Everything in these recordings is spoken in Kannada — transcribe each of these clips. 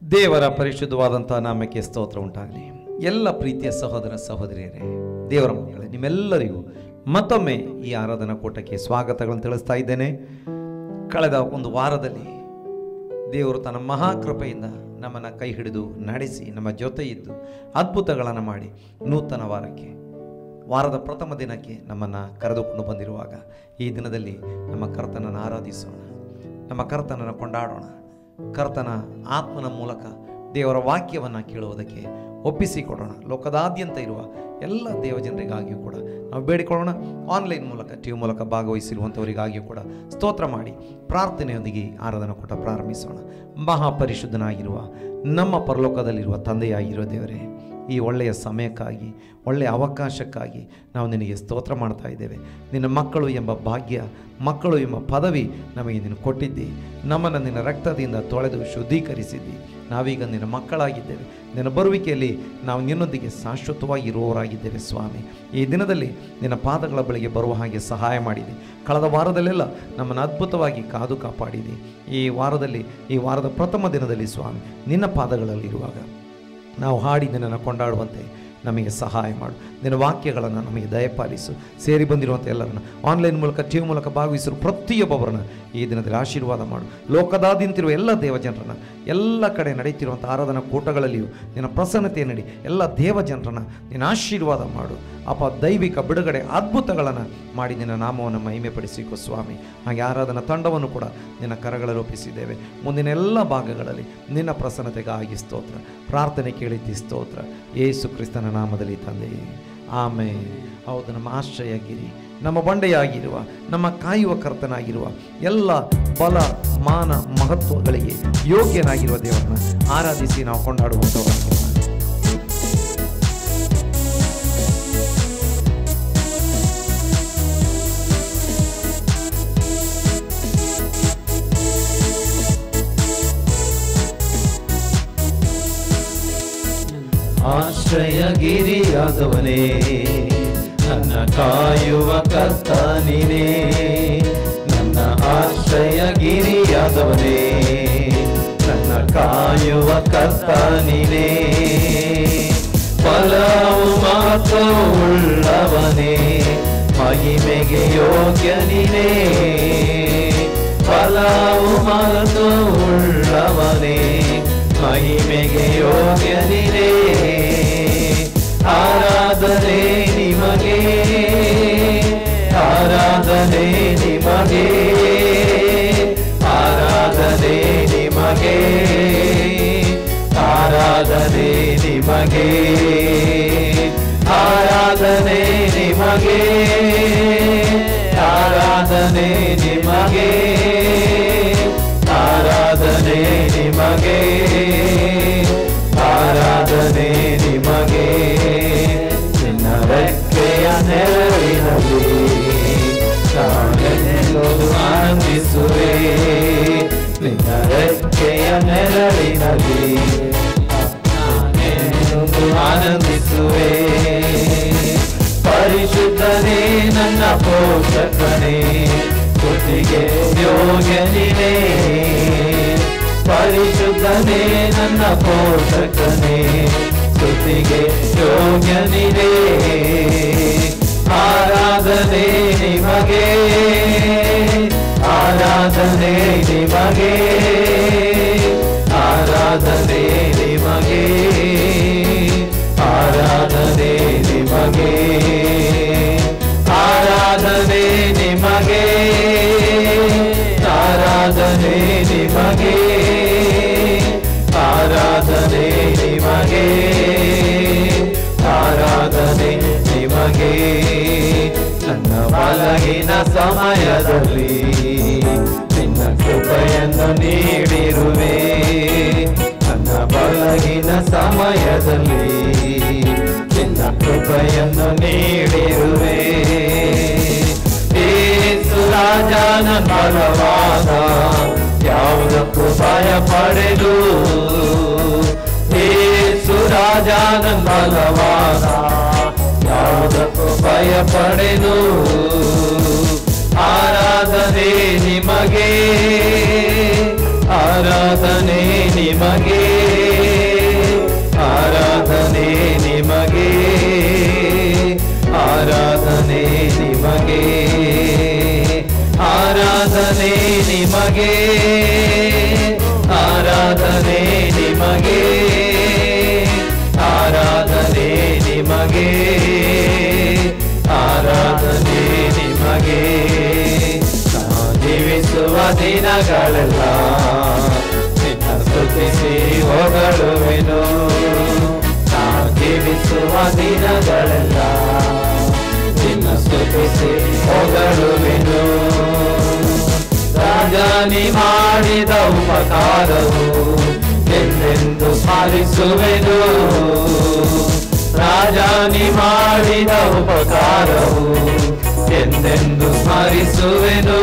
ದೇವರ ಪರಿಶುದ್ಧವಾದಂಥ ನಾಮಕ್ಕೆ ಸ್ತೋತ್ರ ಉಂಟಾಗಲಿ ಎಲ್ಲ ಪ್ರೀತಿಯ ಸಹೋದರ ಸಹೋದರಿಯರೇ ದೇವರ ಮಕ್ಕಳೇ ನಿಮ್ಮೆಲ್ಲರಿಗೂ ಮತ್ತೊಮ್ಮೆ ಈ ಆರಾಧನಾ ಕೂಟಕ್ಕೆ ಸ್ವಾಗತಗಳನ್ನು ತಿಳಿಸ್ತಾ ಇದ್ದೇನೆ ಕಳೆದ ಒಂದು ವಾರದಲ್ಲಿ ದೇವರು ತನ್ನ ಮಹಾಕೃಪೆಯಿಂದ ನಮ್ಮನ್ನು ಕೈ ಹಿಡಿದು ನಡೆಸಿ ನಮ್ಮ ಜೊತೆ ಇದ್ದು ಅದ್ಭುತಗಳನ್ನು ಮಾಡಿ ನೂತನ ವಾರಕ್ಕೆ ವಾರದ ಪ್ರಥಮ ದಿನಕ್ಕೆ ನಮ್ಮನ್ನು ಕರೆದುಕೊಂಡು ಬಂದಿರುವಾಗ ಈ ದಿನದಲ್ಲಿ ನಮ್ಮ ಕರ್ತನನ್ನು ಆರಾಧಿಸೋಣ ನಮ್ಮ ಕರ್ತನನ್ನು ಕೊಂಡಾಡೋಣ ಕರ್ತನ ಆತ್ಮನ ಮೂಲಕ ದೇವರ ವಾಕ್ಯವನ್ನು ಕೇಳುವುದಕ್ಕೆ ಒಪ್ಪಿಸಿಕೊಡೋಣ ಲೋಕದಾದ್ಯಂತ ಇರುವ ಎಲ್ಲ ದೇವಜನರಿಗಾಗಿಯೂ ಕೂಡ ನಾವು ಬೇಡಿಕೊಳ್ಳೋಣ ಆನ್ಲೈನ್ ಮೂಲಕ ಟಿ ವಿ ಮೂಲಕ ಭಾಗವಹಿಸಿರುವಂಥವರಿಗಾಗಿಯೂ ಕೂಡ ಸ್ತೋತ್ರ ಮಾಡಿ ಪ್ರಾರ್ಥನೆಯೊಂದಿಗೆ ಆರಾಧನಾ ಕೂಟ ಪ್ರಾರಂಭಿಸೋಣ ಮಹಾಪರಿಶುದ್ಧನಾಗಿರುವ ನಮ್ಮ ಪರಲೋಕದಲ್ಲಿರುವ ತಂದೆಯಾಗಿರುವ ದೇವರೇ ಈ ಒಳ್ಳೆಯ ಸಮಯಕ್ಕಾಗಿ ಒಳ್ಳೆಯ ಅವಕಾಶಕ್ಕಾಗಿ ನಾವು ನಿನಗೆ ಸ್ತೋತ್ರ ಮಾಡ್ತಾ ಇದ್ದೇವೆ ನಿನ್ನ ಮಕ್ಕಳು ಎಂಬ ಭಾಗ್ಯ ಮಕ್ಕಳು ಎಂಬ ಪದವಿ ನಮಗೆ ನೀನು ಕೊಟ್ಟಿದ್ದಿ ನಮ್ಮನ್ನು ನಿನ್ನ ರಕ್ತದಿಂದ ತೊಳೆದು ಶುದ್ಧೀಕರಿಸಿದ್ದಿ ನಾವೀಗ ನಿನ್ನ ಮಕ್ಕಳಾಗಿದ್ದೇವೆ ನಿನ್ನ ಬರುವಿಕೆಯಲ್ಲಿ ನಾವು ನಿನ್ನೊಂದಿಗೆ ಶಾಶ್ವತವಾಗಿ ಇರುವವರಾಗಿದ್ದೇವೆ ಸ್ವಾಮಿ ಈ ದಿನದಲ್ಲಿ ನಿನ್ನ ಪಾದಗಳ ಬಳಿಗೆ ಬರುವ ಹಾಗೆ ಸಹಾಯ ಮಾಡಿದೆ ಕಳೆದ ವಾರದಲ್ಲೆಲ್ಲ ನಮ್ಮನ್ನು ಅದ್ಭುತವಾಗಿ ಕಾದು ಕಾಪಾಡಿದೆ ಈ ವಾರದಲ್ಲಿ ಈ ವಾರದ ಪ್ರಥಮ ದಿನದಲ್ಲಿ ಸ್ವಾಮಿ ನಿನ್ನ ಪಾದಗಳಲ್ಲಿರುವಾಗ ನಾವು ಹಾಡಿ ನಿನ್ನನ್ನು ಕೊಂಡಾಡುವಂತೆ ನಮಗೆ ಸಹಾಯ ಮಾಡು ನಿನ್ನ ವಾಕ್ಯಗಳನ್ನು ನಮಗೆ ದಯಪಾಲಿಸು ಸೇರಿ ಬಂದಿರುವಂಥ ಎಲ್ಲರನ್ನು ಆನ್ಲೈನ್ ಮೂಲಕ ಟಿ ವಿ ಮೂಲಕ ಭಾಗವಹಿಸಿರು ಪ್ರತಿಯೊಬ್ಬೊಬ್ಬರನ್ನ ಈ ದಿನದಲ್ಲಿ ಆಶೀರ್ವಾದ ಮಾಡು ಲೋಕದಾದ್ಯಂತಿರುವ ಎಲ್ಲ ದೇವಜನರನ್ನು ಎಲ್ಲ ಕಡೆ ನಡೀತಿರುವಂಥ ಆರಾಧನಾ ಕೂಟಗಳಲ್ಲಿಯೂ ನಿನ್ನ ಪ್ರಸನ್ನತೆ ನಡಿ ಎಲ್ಲ ದೇವಜನರನ್ನು ನಿನ್ನ ಆಶೀರ್ವಾದ ಮಾಡು ಅಪ ದೈವಿಕ ಬಿಡುಗಡೆ ಅದ್ಭುತಗಳನ್ನು ಮಾಡಿ ನಿನ್ನ ನಾಮವನ್ನು ಮಹಿಮೆಪಡಿಸಿಕೊ ಸ್ವಾಮಿ ಹಾಗೆ ಆರಾಧನಾ ತಂಡವನ್ನು ಕೂಡ ನಿನ್ನ ಕರಗಳಲ್ಲಿ ಒಪ್ಪಿಸಿದ್ದೇವೆ ಮುಂದಿನ ಎಲ್ಲ ಭಾಗಗಳಲ್ಲಿ ನಿನ್ನ ಪ್ರಸನ್ನತೆಗಾಗಿ ಸ್ತೋತ್ರ ಪ್ರಾರ್ಥನೆ ಕೇಳಿದ್ದಿ ಸ್ತೋತ್ರ ಯೇಸು ಕ್ರಿಸ್ತನ ನಾಮದಲ್ಲಿ ತಂದೆಯೇ ಆಮೇಲೆ ಹೌದು ನಮ್ಮ ಆಶ್ರಯಗಿರಿ ನಮ್ಮ ಬಂಡೆಯಾಗಿರುವ ನಮ್ಮ ಕಾಯುವ ಕರ್ತನಾಗಿರುವ ಎಲ್ಲ ಬಲ ಮಾನ ಮಹತ್ವಗಳಿಗೆ ಯೋಗ್ಯನಾಗಿರುವ ದೇವರನ್ನ ಆರಾಧಿಸಿ ನಾವು ಕೊಂಡಾಡುವಂಥವ್ರು ಆಶ್ರಯಗಿರಿಯಾದವನೇ ನನ್ನ ಕಾಯುವ ಕರ್ತ ನೀನೇ ನನ್ನ ಆಶ್ರಯಗಿರಿಯಾದವನೇ ನನ್ನ ಕಾಯುವ ಕರ್ತ ನೀನೇ ಫಲವು ಮಾತ್ರವು ಉಳ್ಳವನೇ ಮಹಿಮೆಗೆ ಯೋಗ್ಯ ನೀನೇ ಫಲವು ಮಾತ್ರ ಉಳ್ಳವನೇ ಮಹಿಮೆಗೆ ಯೋಗ್ಯ ನೀನೇ ಆರಾಧನೆ ನಿಮಗೆ ಆರಾಧನೆ ನಿಮಗೆ ಆರಾಧನೆ ನಿಮಗೆ ಆರಾಧನೆ ನಿಮಗೆ ಆರಾಧನೆ ನಿಮಗೆ ಆರಾಧನೆ ನಿಮಗೆ ಆರಾಧನೆ ನಿಮಗೆ ಆರಾಧನೆ ನಿಮಗೆ ನಿನ್ನ ರೆಕ್ಕೆಯ ನೆರಳಿನಲ್ಲಿ ನಾನೆಂದು ಆನಂದಿಸುವೆ ನಿನ್ನ ರೆಕ್ಕೆಯ ನೆರಳಿನಲ್ಲಿ ನಾನೆಂದು ಆನಂದಿಸುವೆ ಪರಿಶುದ್ಧನೇ ನನ್ನ ಪೋಷಕನೇ ಕೃತಿಗೆ ಯೋಗ್ಯನಿನೇ ಪರಿಶುದ್ಧನೇ ನನ್ನ ಪೋಷಕನೇ ಸ್ತುತಿಗೆ ಯೋಗ್ಯನಿದೆ ಆರಾಧನೆ ನಿಮಗೆ ಆರಾಧನೆ ನಿಮಗೆ ಆರಾಧನೆ ನಿಮಗೆ ಆರಾಧನೆ ನಿಮಗೆ ಆರಾಧನೆ ನಿಮಗೆ ಆರಾಧನೆ ನಿಮಗೆ ಆರಾಧನೆ ನಿಮಗೆ ಆರಾಧನೆ ನಿಮಗೆ ನನ್ನ ಬಲಗಿನ ಸಮಯದಲ್ಲಿ ನಿನ್ನ ಕೃಪೆಯನ್ನು ನೀಡಿರುವೆ ನನ್ನ ಬಲಗಿನ ಸಮಯದಲ್ಲಿ ನಿನ್ನ ಕೃಪೆಯನ್ನು ನೀಡಿರುವೆ ಏಸು ರಾಜನ ಬಲವಾದ ಯಾವುದಕ್ಕೂ ಭಯ ಪಡೆದು ಏಸು ರಾಜನ ಬಲವಾದ ಯಾವುದಕ್ಕೂ ಭಯ ಪಡೆದು ಆರಾಧನೆ ನಿಮಗೆ ಆರಾಧನೆ ನಿಮಗೆ ನಿಮಗೆ ಆರಾಧನೆ ನಿಮಗೆ ಆರಾಧನೆ ನಿಮಗೆ ಆರಾಧನೆ ನಿಮಗೆ ನಾ ಜೀವಿಸುವ ದಿನಗಳೆಲ್ಲ ನಿನ್ನ ಸ್ತುತಿಸಿ ಹೊಗಳುವೆನು ನಾ ಜೀವಿಸುವ ದಿನಗಳೆಲ್ಲ ನಿನ್ನ ಸ್ತುತಿಸಿ ಹೊಗಳುವೆನು ರಾಜಾನಿ ಮಾಡಿದ ಉಪಕಾರವು ಎಂದೆಂದು ಸ್ಮರಿಸುವೆನು ರಾಜಾನಿ ಮಾಡಿದ ಉಪಕಾರವು ಎಂದೆಂದು ಸ್ಮರಿಸುವೆನು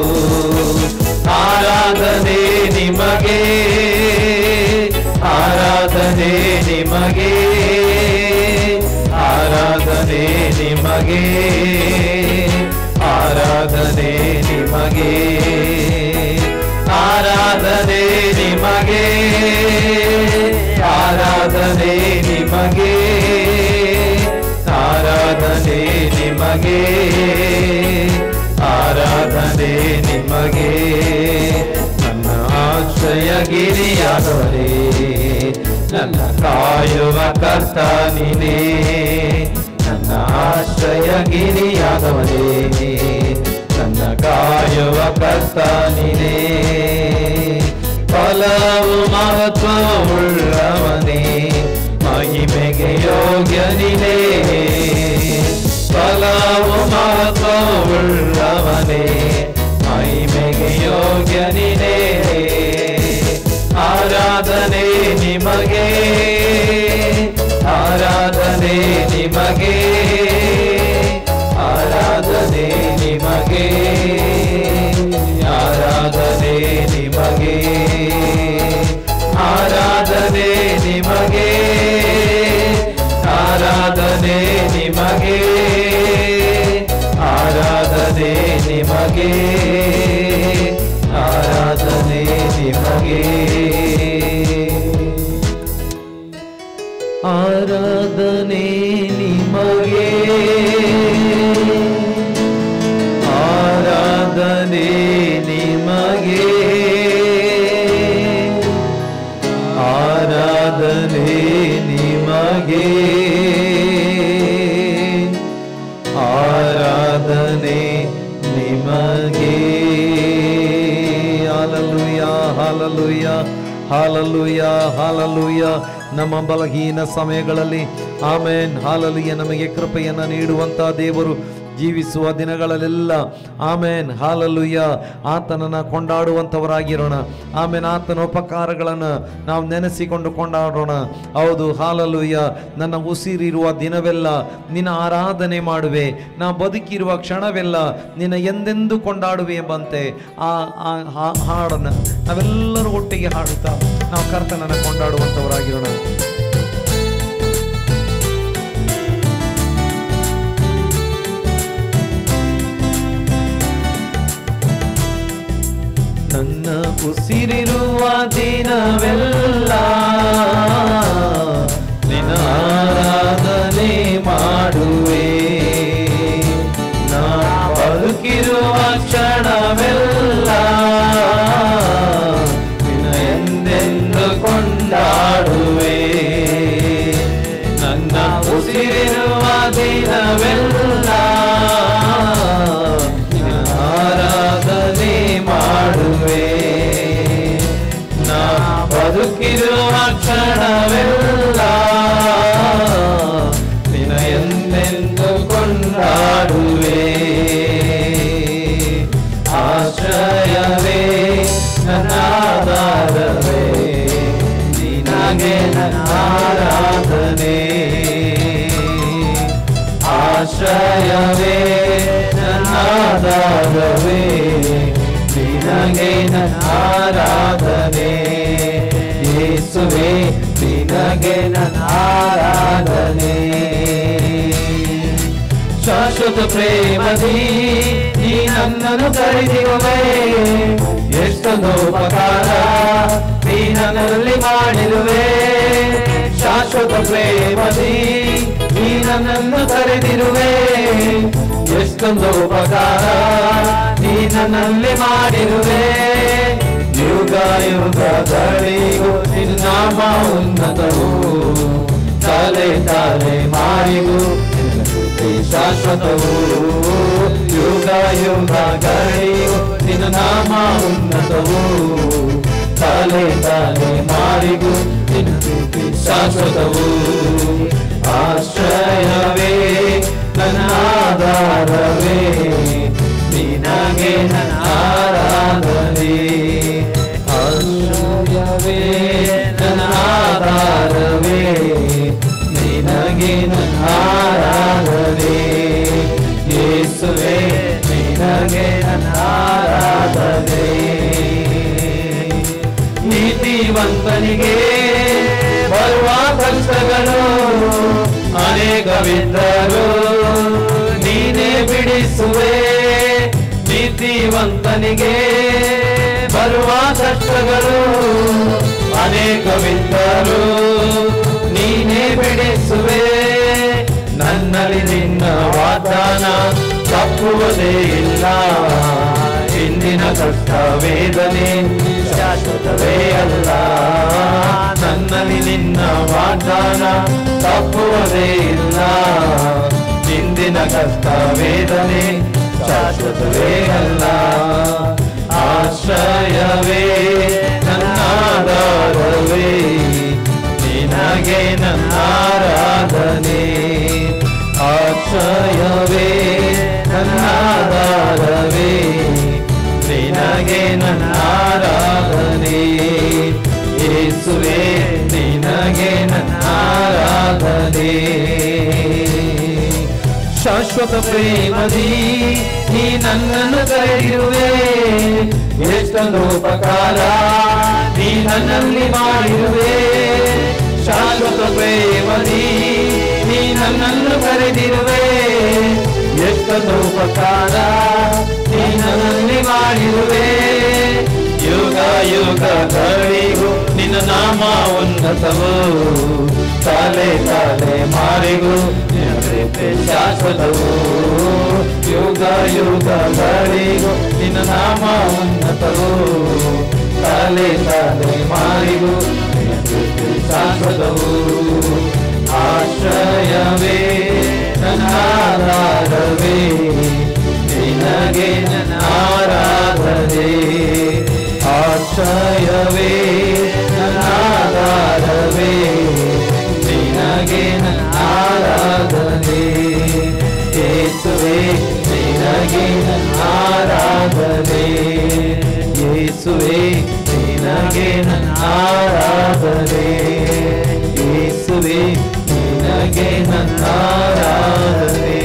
ಆರಾಧನೆ ನಿಮಗೆ ಆರಾಧನೆ ನಿಮಗೆ ಆರಾಧನೆ ನಿಮಗೆ ಆರಾಧನೆ ನಿಮಗೆ ಆರಾಧನೆ ನಿಮಗೆ ಆರಾಧನೆ ನಿಮಗೆ ಆರಾಧನೆ ನಿಮಗೆ ಆರಾಧನೆ ನಿಮಗೆ ನನ್ನ ಆಶ್ರಯ ಗಿರಿಯಾದವರೇ ನನ್ನ ಕಾಯುವ ಕರ್ತ ನೀನೇ ನನ್ನ ಆಶ್ರಯ ಗಿರಿಯಾದವರೇ ನನ್ನ ಕಾಯುವ ಕರ್ತ ನೀನೇ ಫಲವು ಮಹತ್ವವುಳ್ಳವನೇ ಮಹಿಮೆಗೆ ಯೋಗ್ಯ ನೀನೇ ಫಲವು ಮಹತ್ವವುಳ್ಳವನೇ ಮಹಿಮೆಗೆ ಯೋಗ್ಯ ನೀನೇ ಆರಾಧನೆ ನಿಮಗೆ ಆರಾಧನೆ ನಿಮಗೆ ಆರಾಧನೆ ನಿಮಗೆ ಆರಾಧನೆ ನಿಮಗೆ ಆರಾಧನೆ ನಿಮಗೆ ಆರಾಧನೆ ನಿಮಗೆ ಆರಾಧನೆ ನಿಮಗೆ ಆರಾಧನೆ ನಿಮಗೆ ಆರಾಧನೆ ನಿಮಗೆ ಆರಾಧನೆ ನಿಮಗೆ ಆರಾಧನೆ ನಿಮಗೆ ಆರಾಧನೆ ನಿಮಗೆ ಹಾಲಲುಯ ಹಾಲಲುಯ ಹಾಲಲುಯ ಹಾಲಲುಯ ನಮ್ಮ ಬಲಹೀನ ಸಮಯಗಳಲ್ಲಿ ಆಮೇನ್ ಹಾಲಲುಯ ನಮಗೆ ಕೃಪೆಯನ್ನು ನೀಡುವಂತ ದೇವರು ಜೀವಿಸುವ ದಿನಗಳಲ್ಲೆಲ್ಲ ಆಮೇನ್ ಹಾಲಲುಯ್ಯ ಆತನನ್ನ ಕೊಂಡಾಡುವಂಥವರಾಗಿರೋಣ ಆಮೇನ್ ಆತನ ಉಪಕಾರಗಳನ್ನು ನಾವು ನೆನೆಸಿಕೊಂಡು ಕೊಂಡಾಡೋಣ ಹೌದು ಹಾಲಲುಯ್ಯ ನನ್ನ ಉಸಿರಿರುವ ದಿನವೆಲ್ಲ ನಿನ್ನ ಆರಾಧನೆ ಮಾಡುವೆ ನಾ ಬದುಕಿರುವ ಕ್ಷಣವೆಲ್ಲ ನಿನ್ನ ಎಂದೆಂದು ಕೊಂಡಾಡುವೆ ಎಂಬಂತೆ ಆ ಆ ಹಾ- ಹಾಡನ್ನ ನಾವೆಲ್ಲರೂ ಒಟ್ಟಿಗೆ ಹಾಡುತ್ತಾ ನಾವು ಕರ್ತನನ್ನ ಕೊಂಡಾಡುವಂಥವರಾಗಿರೋಣ ನನ್ನ ಉಸಿರಿರುವ ದಿನವೆಲ್ಲ ನಿನ್ನ ಆರಾಧನೆ ಮಾಡುವೆ ನಾ ಬದುಕಿರುವ ಕ್ಷಣವೆಲ್ಲ ನಿನ್ನ ಎಂದೆಂದು ಕೊಂಡಾಡುವೆ ನನ್ನ ಉಸಿರಿರುವ ದಿನವೆಲ್ಲ ನಿನ್ನ ಆರಾಧನೆ ಮಾಡುವೆ ನಾ ಬದುಕಿರುವ ಕ್ಷಣವೆಲ್ಲ ನಿನ್ನ ಎಂದೆಂದು ಕೊಂಡಾಡುವೆ ಆಶ್ರಯವೇ ನನ್ನ ಆಧಾರವೇ ನಿನಗೆ ನನ್ನ ಆರಾಧನೆ ಆಶ್ರಯವೇ ನನ್ನ ಆಧಾರವೇ ನಿನಗೆ ನನ್ನ ಆರಾಧನೆ ಯೇಸುವೆ ನಿನಗೆ ನನ್ನ ಆರಾಧನೆ ಶಾಶ್ವತ ಪ್ರೇಮದಿ ನೀ ನನ್ನನ್ನು ಕರೆದಿರುವೆ ಎಷ್ಟೊಂದು ಉಪಕಾರ ನೀ ನನ್ನಲ್ಲಿ ಮಾಡಿರುವೆ ಶಾಶ್ವತ ಪ್ರೇಮದಿ ನೀ ನನ್ನನ್ನು ಕರೆದಿರುವೆ ಎಷ್ಟೊಂದು ಉಪಕಾರ ನೀ ನನ್ನಲ್ಲಿ ಮಾಡಿರುವೆ ಯುಗ ಯುಗಗಳಿಗೂ ನಿನ್ನ ನಾಮ ಉನ್ನತವು ತಲೆ ತಲೆ ಮಾರಿಗೂ ನಿನ್ನ ಕೃಪೆ ಶಾಶ್ವತವು ಯುಗ ಯುಗಗಳಿಗೂ ನಿನ್ನ ನಾಮ ಉನ್ನತವು ತಲೆ ತಲೆ ಮಾರಿಗೂ ನಿನ್ನ ಕೃಪೆ ಶಾಶ್ವತವು ಆಶ್ರಯವೇ ನನ್ನ ಆಧಾರವೇ ನಿನಗೆ ನನ್ನ ಆರಾಧನೆ ಆಶ್ರಯವೇ ನನ್ನ ಆಧಾರವೇ ನಿನಗೆ ನನ್ನ ಆರಾಧನೆ ಯೇಸುವೇ ನಿನಗೆ ನನ್ನ ಆರಾಧನೆ ನೀತಿವಂತನಿಗೆ ಬರುವ ಕಷ್ಟಗಳು ಅನೇಕವಿದ್ದರು ನೀನೇ ಬಿಡಿಸುವೆ ನೀತಿವಂತನಿಗೆ ಬರುವ ಕಷ್ಟಗಳು ಅನೇಕವಿದ್ದರು ನೀನೇ ಬಿಡಿಸುವೆ ನನ್ನಲ್ಲಿ ನಿನ್ನ ವಾಗ್ದಾನ ತಪ್ಪುವುದೇ ಇಲ್ಲ ಇಂದಿನ ಕಷ್ಟ ವೇದನೆ ಶಾಶ್ವತವೇ ಅಲ್ಲ ನನ್ನಲ್ಲಿ ನಿನ್ನ ವಾಗ್ದಾನ ತಪ್ಪುವುದೇ ಇಲ್ಲ ಇಂದಿನ ಕಷ್ಟ ವೇದನೆ ಶಾಶ್ವತವೇ ಅಲ್ಲ ಆಶ್ರಯವೇ ನನ್ನ ಆಧಾರವೇ ನಿನಗೆ ನನ್ನ ಆರಾಧನೆ ಆಶ್ರಯವೇ ನನ್ನ ಆಧಾರವೇ ನಿನಗೆ ನನ್ನ ಆರಾಧನೆ ಯೇಸುವೆ ನಿನಗೆ ನನ್ನ ಆರಾಧನೆ ಶಾಶ್ವತ ಪ್ರೇಮದಿ ನೀ ನನ್ನನ್ನು ಕರೆದಿರುವೆ ಎಷ್ಟೊಂದು ಉಪಕಾರ ನೀ ನನ್ನಲ್ಲಿ ಮಾಡಿರುವೆ ಶಾಶ್ವತ ಪ್ರೇಮದಿ ನೀ ನನ್ನನ್ನು ಕರೆದಿರುವೆ ಎಷ್ಟೊಂದು ಉಪಕಾರ ನೀ ನನ್ನಲ್ಲಿ ಮಾಡಿರುವೆ ಯುಗ ಯುಗಗಳಿಗೂ ನಿನ್ನ ನಾಮ ಉನ್ನತವು ತಲೆ ತಲೆ ಮಾರಿಗೂ ನಿನ್ನ ಕೃಪೆ ಶಾಶ್ವತವು ಯುಗ ಯುಗಗಳಿಗೂ ನಿನ್ನ ನಾಮ ಉನ್ನತವು ತಲೆ ತಲೆ ಮಾರಿಗೂ ನಿನ್ನ ಕೃಪೆ ಶಾಶ್ವತವು ಆಶ್ರಯವೇ ನನ್ನ ಆಧಾರವೇ ನಿನಗೆ ನನ್ನ ಆರಾಧನೆ ಆಶ್ರಯವೇ ನನ್ನ ಆಧಾರವೇ ನಿನಗೆ ನನ್ನ ಆರಾಧನೆ ಯೇಸುವೆ ನಿನಗೆ ನನ್ನ ಆರಾಧನೆ ಯೇಸುವೆ ನಿನಗೆ ನನ್ನ ಆರಾಧನೆ ಯೇಸುವೆ ನಿನಗೆ ನನ್ನ ಆರಾಧನೆ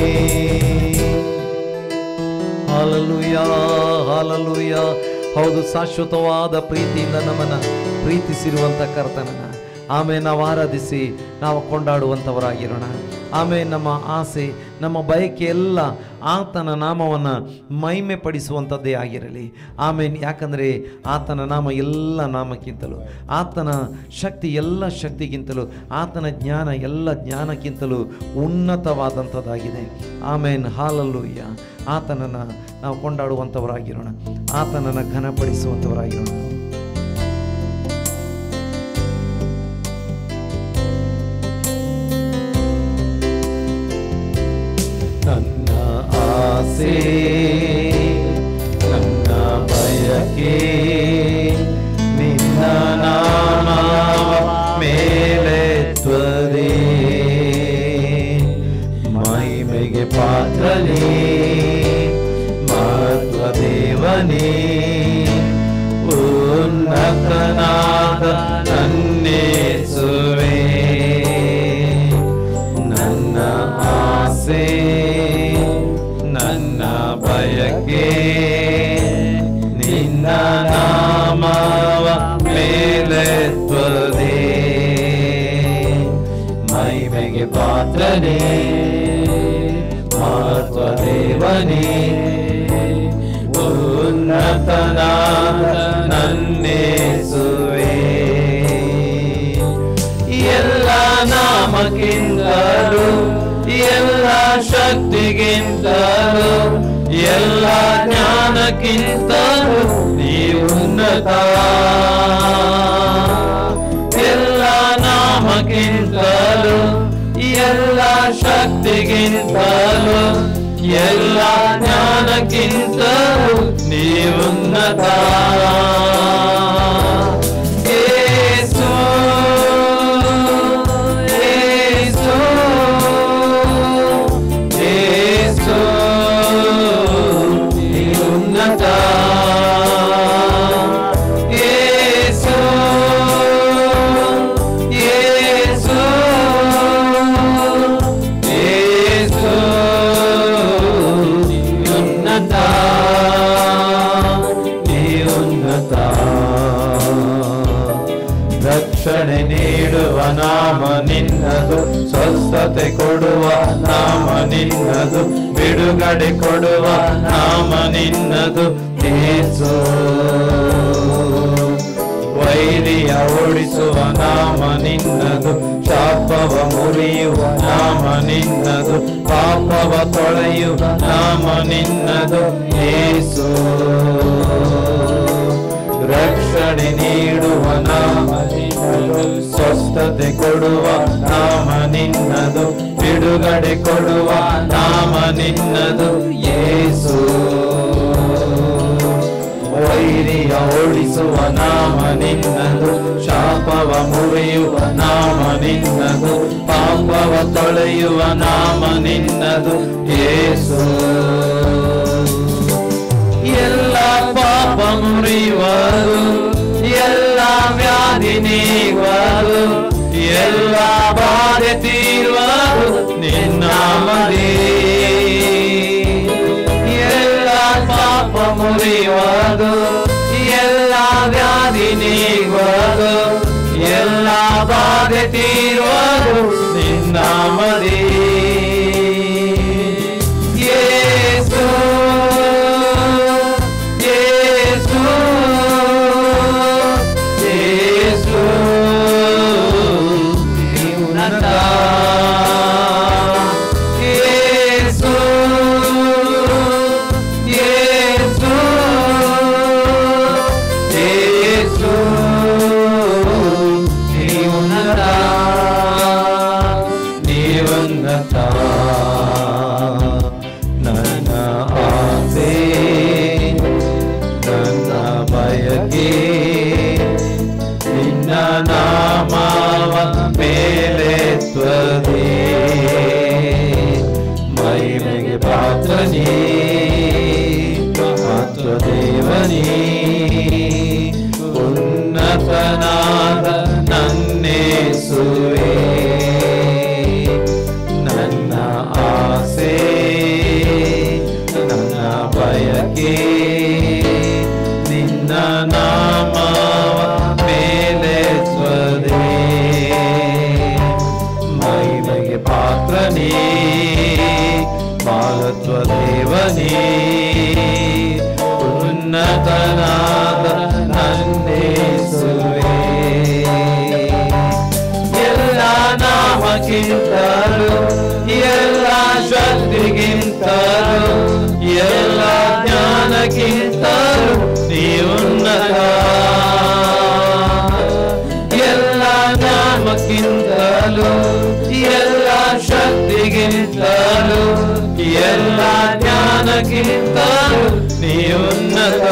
ಹಾಲಲುಯ ಹಾಲಲುಯ ಹೌದು ಶಾಶ್ವತವಾದ ಪ್ರೀತಿಯಿಂದ ನಮ್ಮನ್ನ ಪ್ರೀತಿಸಿರುವಂಥ ಕರ್ತನನ್ನ ಆಮೇಲೆ ನಾವು ಆರಾಧಿಸಿ ನಾವು ಕೊಂಡಾಡುವಂಥವರಾಗಿರೋಣ ಆಮೇಲೆ ನಮ್ಮ ಆಸೆ ನಮ್ಮ ಬಯಕೆ ಎಲ್ಲ ಆತನ ನಾಮವನ್ನು ಮಹಿಮೆ ಪಡಿಸುವಂಥದ್ದೇ ಆಗಿರಲಿ ಆಮೇಲೆ ಯಾಕಂದರೆ ಆತನ ನಾಮ ಎಲ್ಲ ನಾಮಕ್ಕಿಂತಲೂ ಆತನ ಶಕ್ತಿ ಎಲ್ಲ ಶಕ್ತಿಗಿಂತಲೂ ಆತನ ಜ್ಞಾನ ಎಲ್ಲ ಜ್ಞಾನಕ್ಕಿಂತಲೂ ಉನ್ನತವಾದಂಥದ್ದಾಗಿದೆ ಆಮೇನ್ ಹಾಲಲ್ಲೂಯ್ಯ ಆತನನ್ನು ನಾವು ಕೊಂಡಾಡುವಂಥವರಾಗಿರೋಣ ಆತನನ್ನು ಘನಪಡಿಸುವಂಥವರಾಗಿರೋಣ ನನ್ನ ಆಸೆ ನನ್ನ ಬಯಕೆ ನಿನ್ನ ನಾಮ ಮೇಲೆತ್ವದೆ ಮಹಿಮೆಗೆ ಪಾತ್ರನೇ ಮಹತ್ವ ದೇವನೇ ಉನ್ನತನಾದ ನನ್ನೇಸುವೆ ನನ್ನ ಆಸೆ ನನ್ನ ಬಯಕೆ ನಿನ್ನ ನಾಮವ ಮೇಲೆತ್ವದೆ ಮಹಿಮೆಗೆ ಪಾತ್ರನೇ ಮಹತ್ವ ದೇವನೇ ಉನ್ನತನಾದ ನನ್ನೇಸುವೆ ಎಲ್ಲ ನಾಮಕ್ಕಿಂತಲೂ ಎಲ್ಲ ಶಕ್ತಿಗಿಂತಲೂ ಎಲ್ಲ ಜ್ಞಾನಕ್ಕಿಂತಲೂ ನೀ ಉನ್ನತ ಎಲ್ಲ ನಾಮಕ್ಕಿಂತಲೂ ಎಲ್ಲ ಶಕ್ತಿಗಿಂತಲೂ ಎಲ್ಲ ಜ್ಞಾನಕ್ಕಿಂತಲೂ ನೀ ಉನ್ನತ ಯೇಸು, ಯೇಸು, ಯೇಸು, ನೀ ಉನ್ನತ ಯೇಸು, ಯೇಸು, ಯೇಸು, ನೀ ಉನ್ನತ ನೀ ಉನ್ನತ ರಕ್ಷಣೆ ನೀಡುವ ನಾಮ ನಿನ್ನದು ಸ್ವಸ್ಥತೆ ಕೊಡುವ ನಾಮ ನಿನ್ನದು ಬಿಡುಗಡೆ ಕೊಡುವ ನಾಮ ನಿನ್ನದು ಏಸು ವೈರಿಯ ಓಡಿಸುವ ನಾಮ ನಿನ್ನದು ಶಾಪವ ಮುರಿಯುವ ನಾಮ ನಿನ್ನದು ಪಾಪವ ತೊಳೆಯುವ ನಾಮ ನಿನ್ನದು ಏಸು ರಕ್ಷಣೆ ನೀಡುವ ನಾಮ ನಿನ್ನದು ಸ್ವಸ್ಥತೆ ಕೊಡುವ ನಾಮ ನಿನ್ನದು ಬಿಡುಗಡೆ ಕೊಡುವ ನಾಮ ನಿನ್ನದು ಯೇಸು ವೈರಿಯ ಓಡಿಸುವ ನಾಮ ನಿನ್ನದು ಶಾಪವ ಮುರಿಯುವ ನಾಮ ನಿನ್ನದು ಪಾಪವ ತೊಳೆಯುವ ನಾಮ ನಿನ್ನದು ಯೇಸು ಎಲ್ಲ ಪಾಪ ಮುರಿಯುವರು ಎಲ್ಲ ವ್ಯಾಧಿ ನೀಗುವರು ಎಲ್ಲ ಬಾಧೆ ತೀರುವರು ನಿನ್ನಾಮದೇ ಎಲ್ಲ ಪಾಪ ಮುರಿಯುವುದು ಎಲ್ಲ ವ್ಯಾಧಿ ನೀಗುವುದು ಎಲ್ಲ ಬಾಧೆ ತೀರುವುದು ನಿನ್ನಾಮದೇ ಯೇಸು ಯೇಸು ಯೇಸು ನೀ ಉನ್ನತ ಯೇಸು ಯೇಸು ಯೇಸು ನೀ ಉನ್ನತ ನೀ ಉನ್ನತ ನನ್ನ ಆಸೆ ನನ್ನ ಬಯಕೆ ನಿನ್ನ ನಾಮವ ಮೇಲೆತ್ವದೆ ಮಹಿಮೆಗೆ ಪಾತ್ರನೇ ಮಹತ್ವ ದೇವನೇ ಉನ್ನತನಾದ ನನ್ನೇಸುವೆ ನನ್ನ ಆಸೆ ನನ್ನ ಬಯಕೆ ನಿನ್ನ ನಾಮವ ಮೇಲೆ ಸ್ವದೇ ಮಹಿಮೆಗೆ ಪಾತ್ರನೇ ಮಹತ್ವ ದೇವನೇ ಉನ್ನತನಾದ ನನ್ನೇಸುವೆ ಎಲ್ಲ ನಾಮಕ್ಕಿಂತಲೂ ಎಲ್ಲ ಶಕ್ತಿಗಿಂತಲೂ ಎಲ್ಲ ಜ್ಞಾನಕ್ಕಿಂತಲೂ ನೀ ಉನ್ನತ ಎಲ್ಲ ನಾಮಕ್ಕಿಂತಲೂ ಎಲ್ಲ ಶಕ್ತಿಗಿಂತಲೂ ಎಲ್ಲ ಜ್ಞಾನಕ್ಕಿಂತಲೂ ನೀ ಉನ್ನತ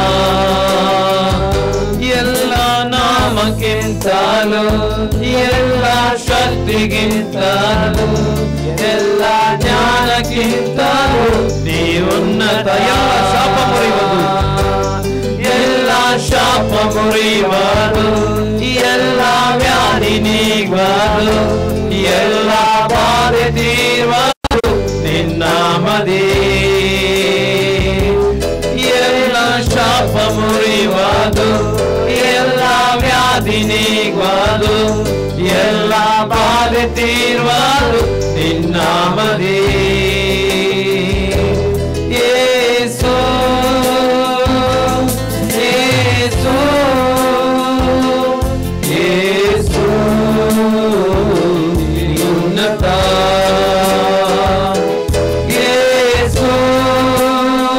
ಎಲ್ಲ ನಾಮಕ್ಕಿಂತಲೂ ಎಲ್ಲ ಶಕ್ತಿಗಿಂತಲೂ ಎಲ್ಲ ಜ್ಞಾನಕ್ಕಿಂತಲೂ ನೀ ಉನ್ನತ ಎಲ್ಲ ಶಾಪ ಮುರಿಯುವುದು ಎಲ್ಲ ಶಾಪ ಮುರಿಯುವುದು ಎಲ್ಲ ವ್ಯಾಧಿ ನೀಗುವುದು ಎಲ್ಲ ಬಾಧೆ ತೀರುವುದು ನಿನ್ನ ಮದಿ ಎಲ್ಲ ಶಾಪ ಮುರಿಯುವುದು ಎಲ್ಲ ವ್ಯಾಧಿ ನೀಗುವುದು ಎಲ್ಲ ಬಾಧೆ ತೀರುವುದು ನಿನ್ನ ಮದಿ ಯೇಸು ಯೇಸು ಯೇಸು ಉನ್ನತ ಯೇಸು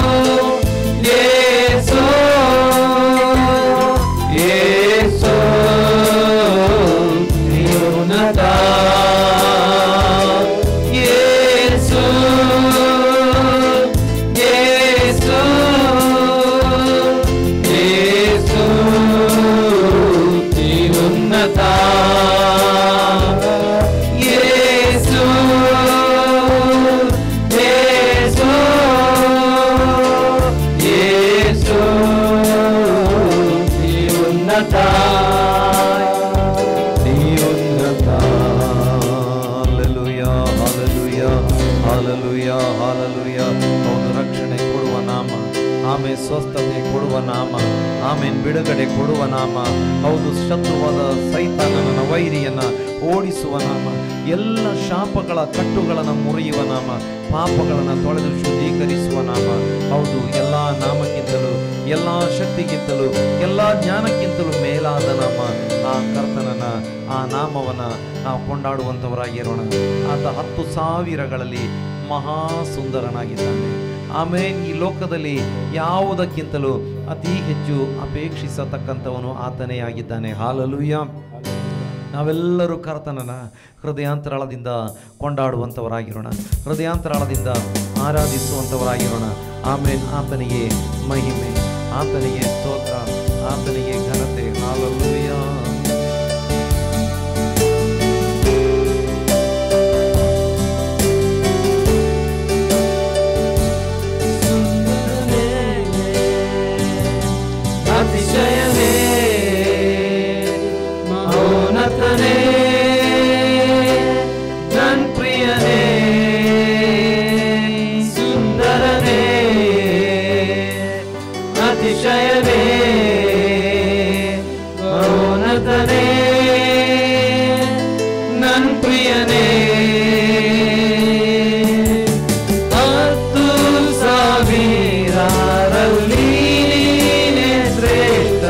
ಸ್ವಸ್ಥತೆ ಕೊಡುವ ನಾಮ ಆಮೇನ್ ಬಿಡುಗಡೆ ಕೊಡುವ ನಾಮ ಹೌದು ಶತ್ರುವಾದ ಸೈತಾನನ ವೈರಿಯನ್ನ ಓಡಿಸುವ ನಾಮ ಎಲ್ಲ ಶಾಪಗಳ ಕಟ್ಟುಗಳನ್ನು ಮುರಿಯುವ ನಾಮ ಪಾಪಗಳನ್ನು ತೊಳೆದು ಶುದ್ಧೀಕರಿಸುವ ನಾಮ ಹೌದು ಎಲ್ಲ ನಾಮಕ್ಕಿಂತಲೂ ಎಲ್ಲ ಶಕ್ತಿಗಿಂತಲೂ ಎಲ್ಲ ಜ್ಞಾನಕ್ಕಿಂತಲೂ ಮೇಲಾದ ನಾಮ ಆ ಕರ್ತನನ ಆ ನಾಮವನ್ನ ನಾವು ಕೊಂಡಾಡುವಂಥವರಾಗಿರೋಣ ಆತ ಹತ್ತು ಸಾವಿರಗಳಲ್ಲಿ ಮಹಾ ಸುಂದರನಾಗಿದ್ದಾನೆ ಆಮೇಲೆ ಈ ಲೋಕದಲ್ಲಿ ಯಾವುದಕ್ಕಿಂತಲೂ ಅತಿ ಹೆಚ್ಚು ಅಪೇಕ್ಷಿಸತಕ್ಕಂಥವನು ಆತನೇ ಆಗಿದ್ದಾನೆ ಹಾಲಲುಯ್ಯ ನಾವೆಲ್ಲರೂ ಕರ್ತನನ ಹೃದಯಾಂತರಾಳದಿಂದ ಕೊಂಡಾಡುವಂಥವರಾಗಿರೋಣ ಹೃದಯಾಂತರಾಳದಿಂದ ಆರಾಧಿಸುವಂಥವರಾಗಿರೋಣ ಆಮೇಲೆ ಆತನಿಗೆ ಮಹಿಮೆ ಆತನಿಗೆ ಸ್ತೋತ್ರ ಆತನಿಗೆ ಘನತೆ ಹಾಲಲುಯ್ಯ ಅತಿಶಯವೇ ಮೌನತನೇ ನನ್ ಪ್ರಿಯನೇ ಸುಂದರನೇ ಅತಿಶಯವೇ ಮೌನತನೇ ನನ್ ಪ್ರಿಯನೇ ಹತ್ತು ಸಾವಿರಾರಲ್ಲಿ ನೀನೇ ಶ್ರೇಷ್ಠ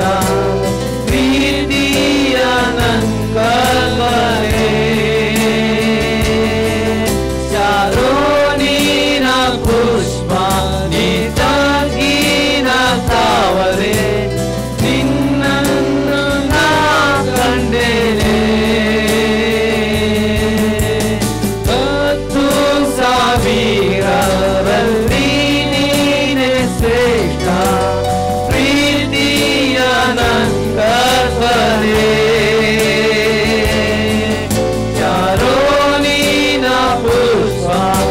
ಪ್ರೀತಿಯ ನಂಕಲ್ವರೇ ಶಾರೋನಿನ ಪುಷ್ಪ ನಿತಗಿನ ತಾವರೆ ನಿನ್ನನ್ನು ನಾ ಕಂಡೇನೆ ಹತ್ತು ಸಾವಿರರಲ್ಲಿ ನೀನೆ ಶ್ರೇಷ್ಠ ಪ್ರೀತಿಯ ನಂಕರ್ವರೇ ಯಾರೋ ನೀನ ಪುಷ್ಪ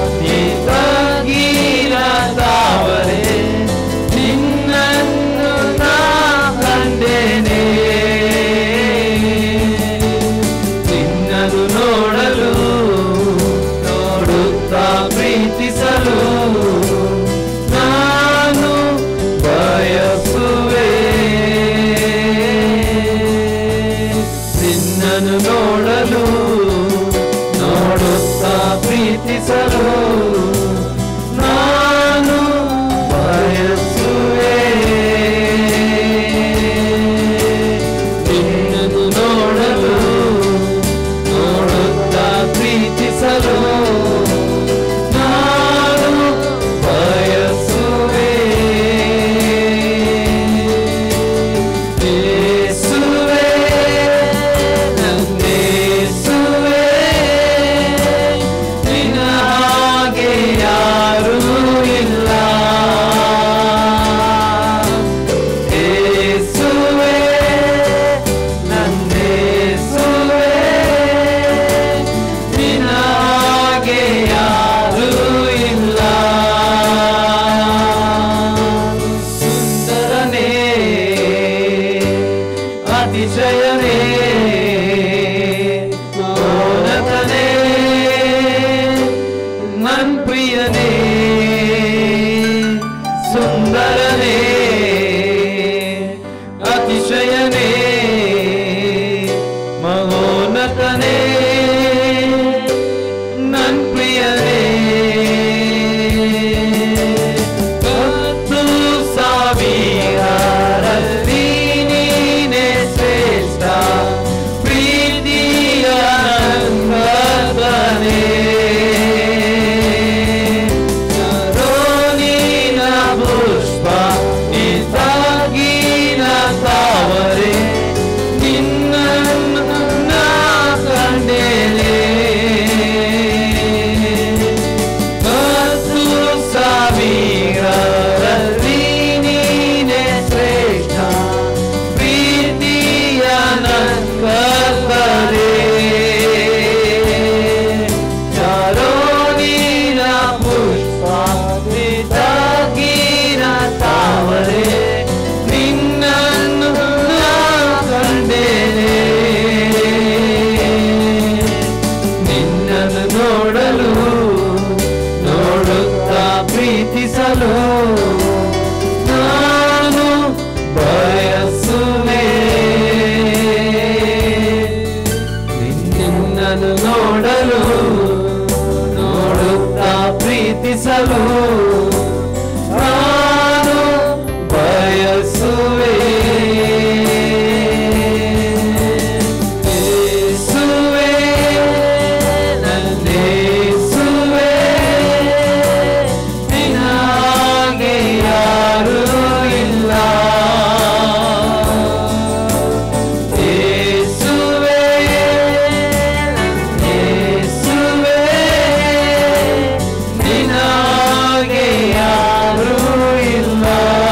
ನಿತಗಿನ ತಾವರೆ ನಿನ್ನನ್ನು ನಾ ಕಂಡೇನೆ ನಿನ್ನನ್ನು ನೋಡಲು ನೋಡುತ್ತಾ ಪ್ರೀತಿಸಲು ನಾನು ಬಯಸುವೆ ನಿನ್ನನ್ನು ನೋಡಲು ನೋಡುತ್ತಾ ಪ್ರೀತಿಸಲು ನಾನು ಬಯಸುವೆ ನಿನ್ನನ್ನು ನೋಡಲು ನೋಡುತ್ತಾ ಪ್ರೀತಿಸಲು ನಾನು ಬಯಸುವೆ ಯೇಸುವೇ ನನ್ನೇಸುವೇ ನಿನ್ನ ಹಾಗೆ ಪ್ರೀತಿಸಲು ನಾನು ಬಯಸುವೆ ಯೇಸುವೇ ನನ್ನೇಸುವೇ ನಿನಗೆ ಯಾರೂ ಇಲ್ಲ ಯೇಸುವೇ ಯೇಸುವೇ ನಿನಗೆ ಯಾರೂ ಇಲ್ಲ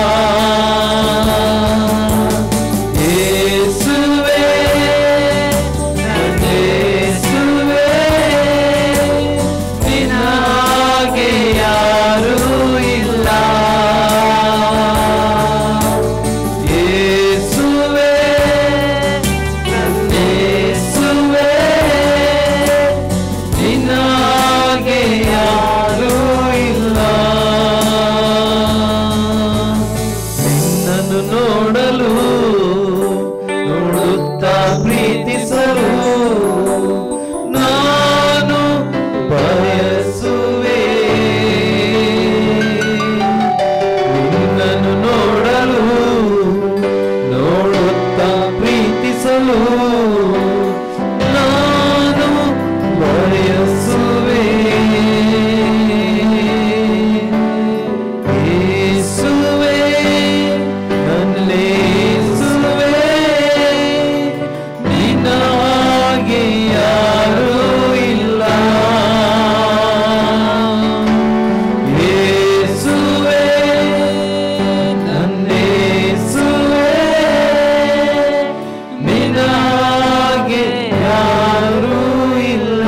ಯೇಸುವೇ ನನ್ನೇಸುವೇ ನಿನಗೆ ಯಾರೂ ಇಲ್ಲ ಯೇಸುವೇ ನನ್ನೇಸುವೇ ನಿನಗೆ ಯಾರೂ ಇಲ್ಲ ನಿನ್ನನ್ನು ನೋಡಲು ನೋಡುತ್ತಾ ಪ್ರೀತಿಸಲು ನಾನು ಬಯಸುವೆ ನಿನ್ನನ್ನು ನೋಡಲು ನೋಡುತ್ತಾ ಪ್ರೀತಿಸಲು ನಾನು ಬಯಸುವೆ ಯೇಸುವೇ ನನ್ನೇಸುವೇ ನಿನಗೆ ಯಾರೂ ಇಲ್ಲ ಯೇಸುವೇ ನನ್ನೇಸುವೇ ನಿನಗೆ ಯಾರೂ ಇಲ್ಲ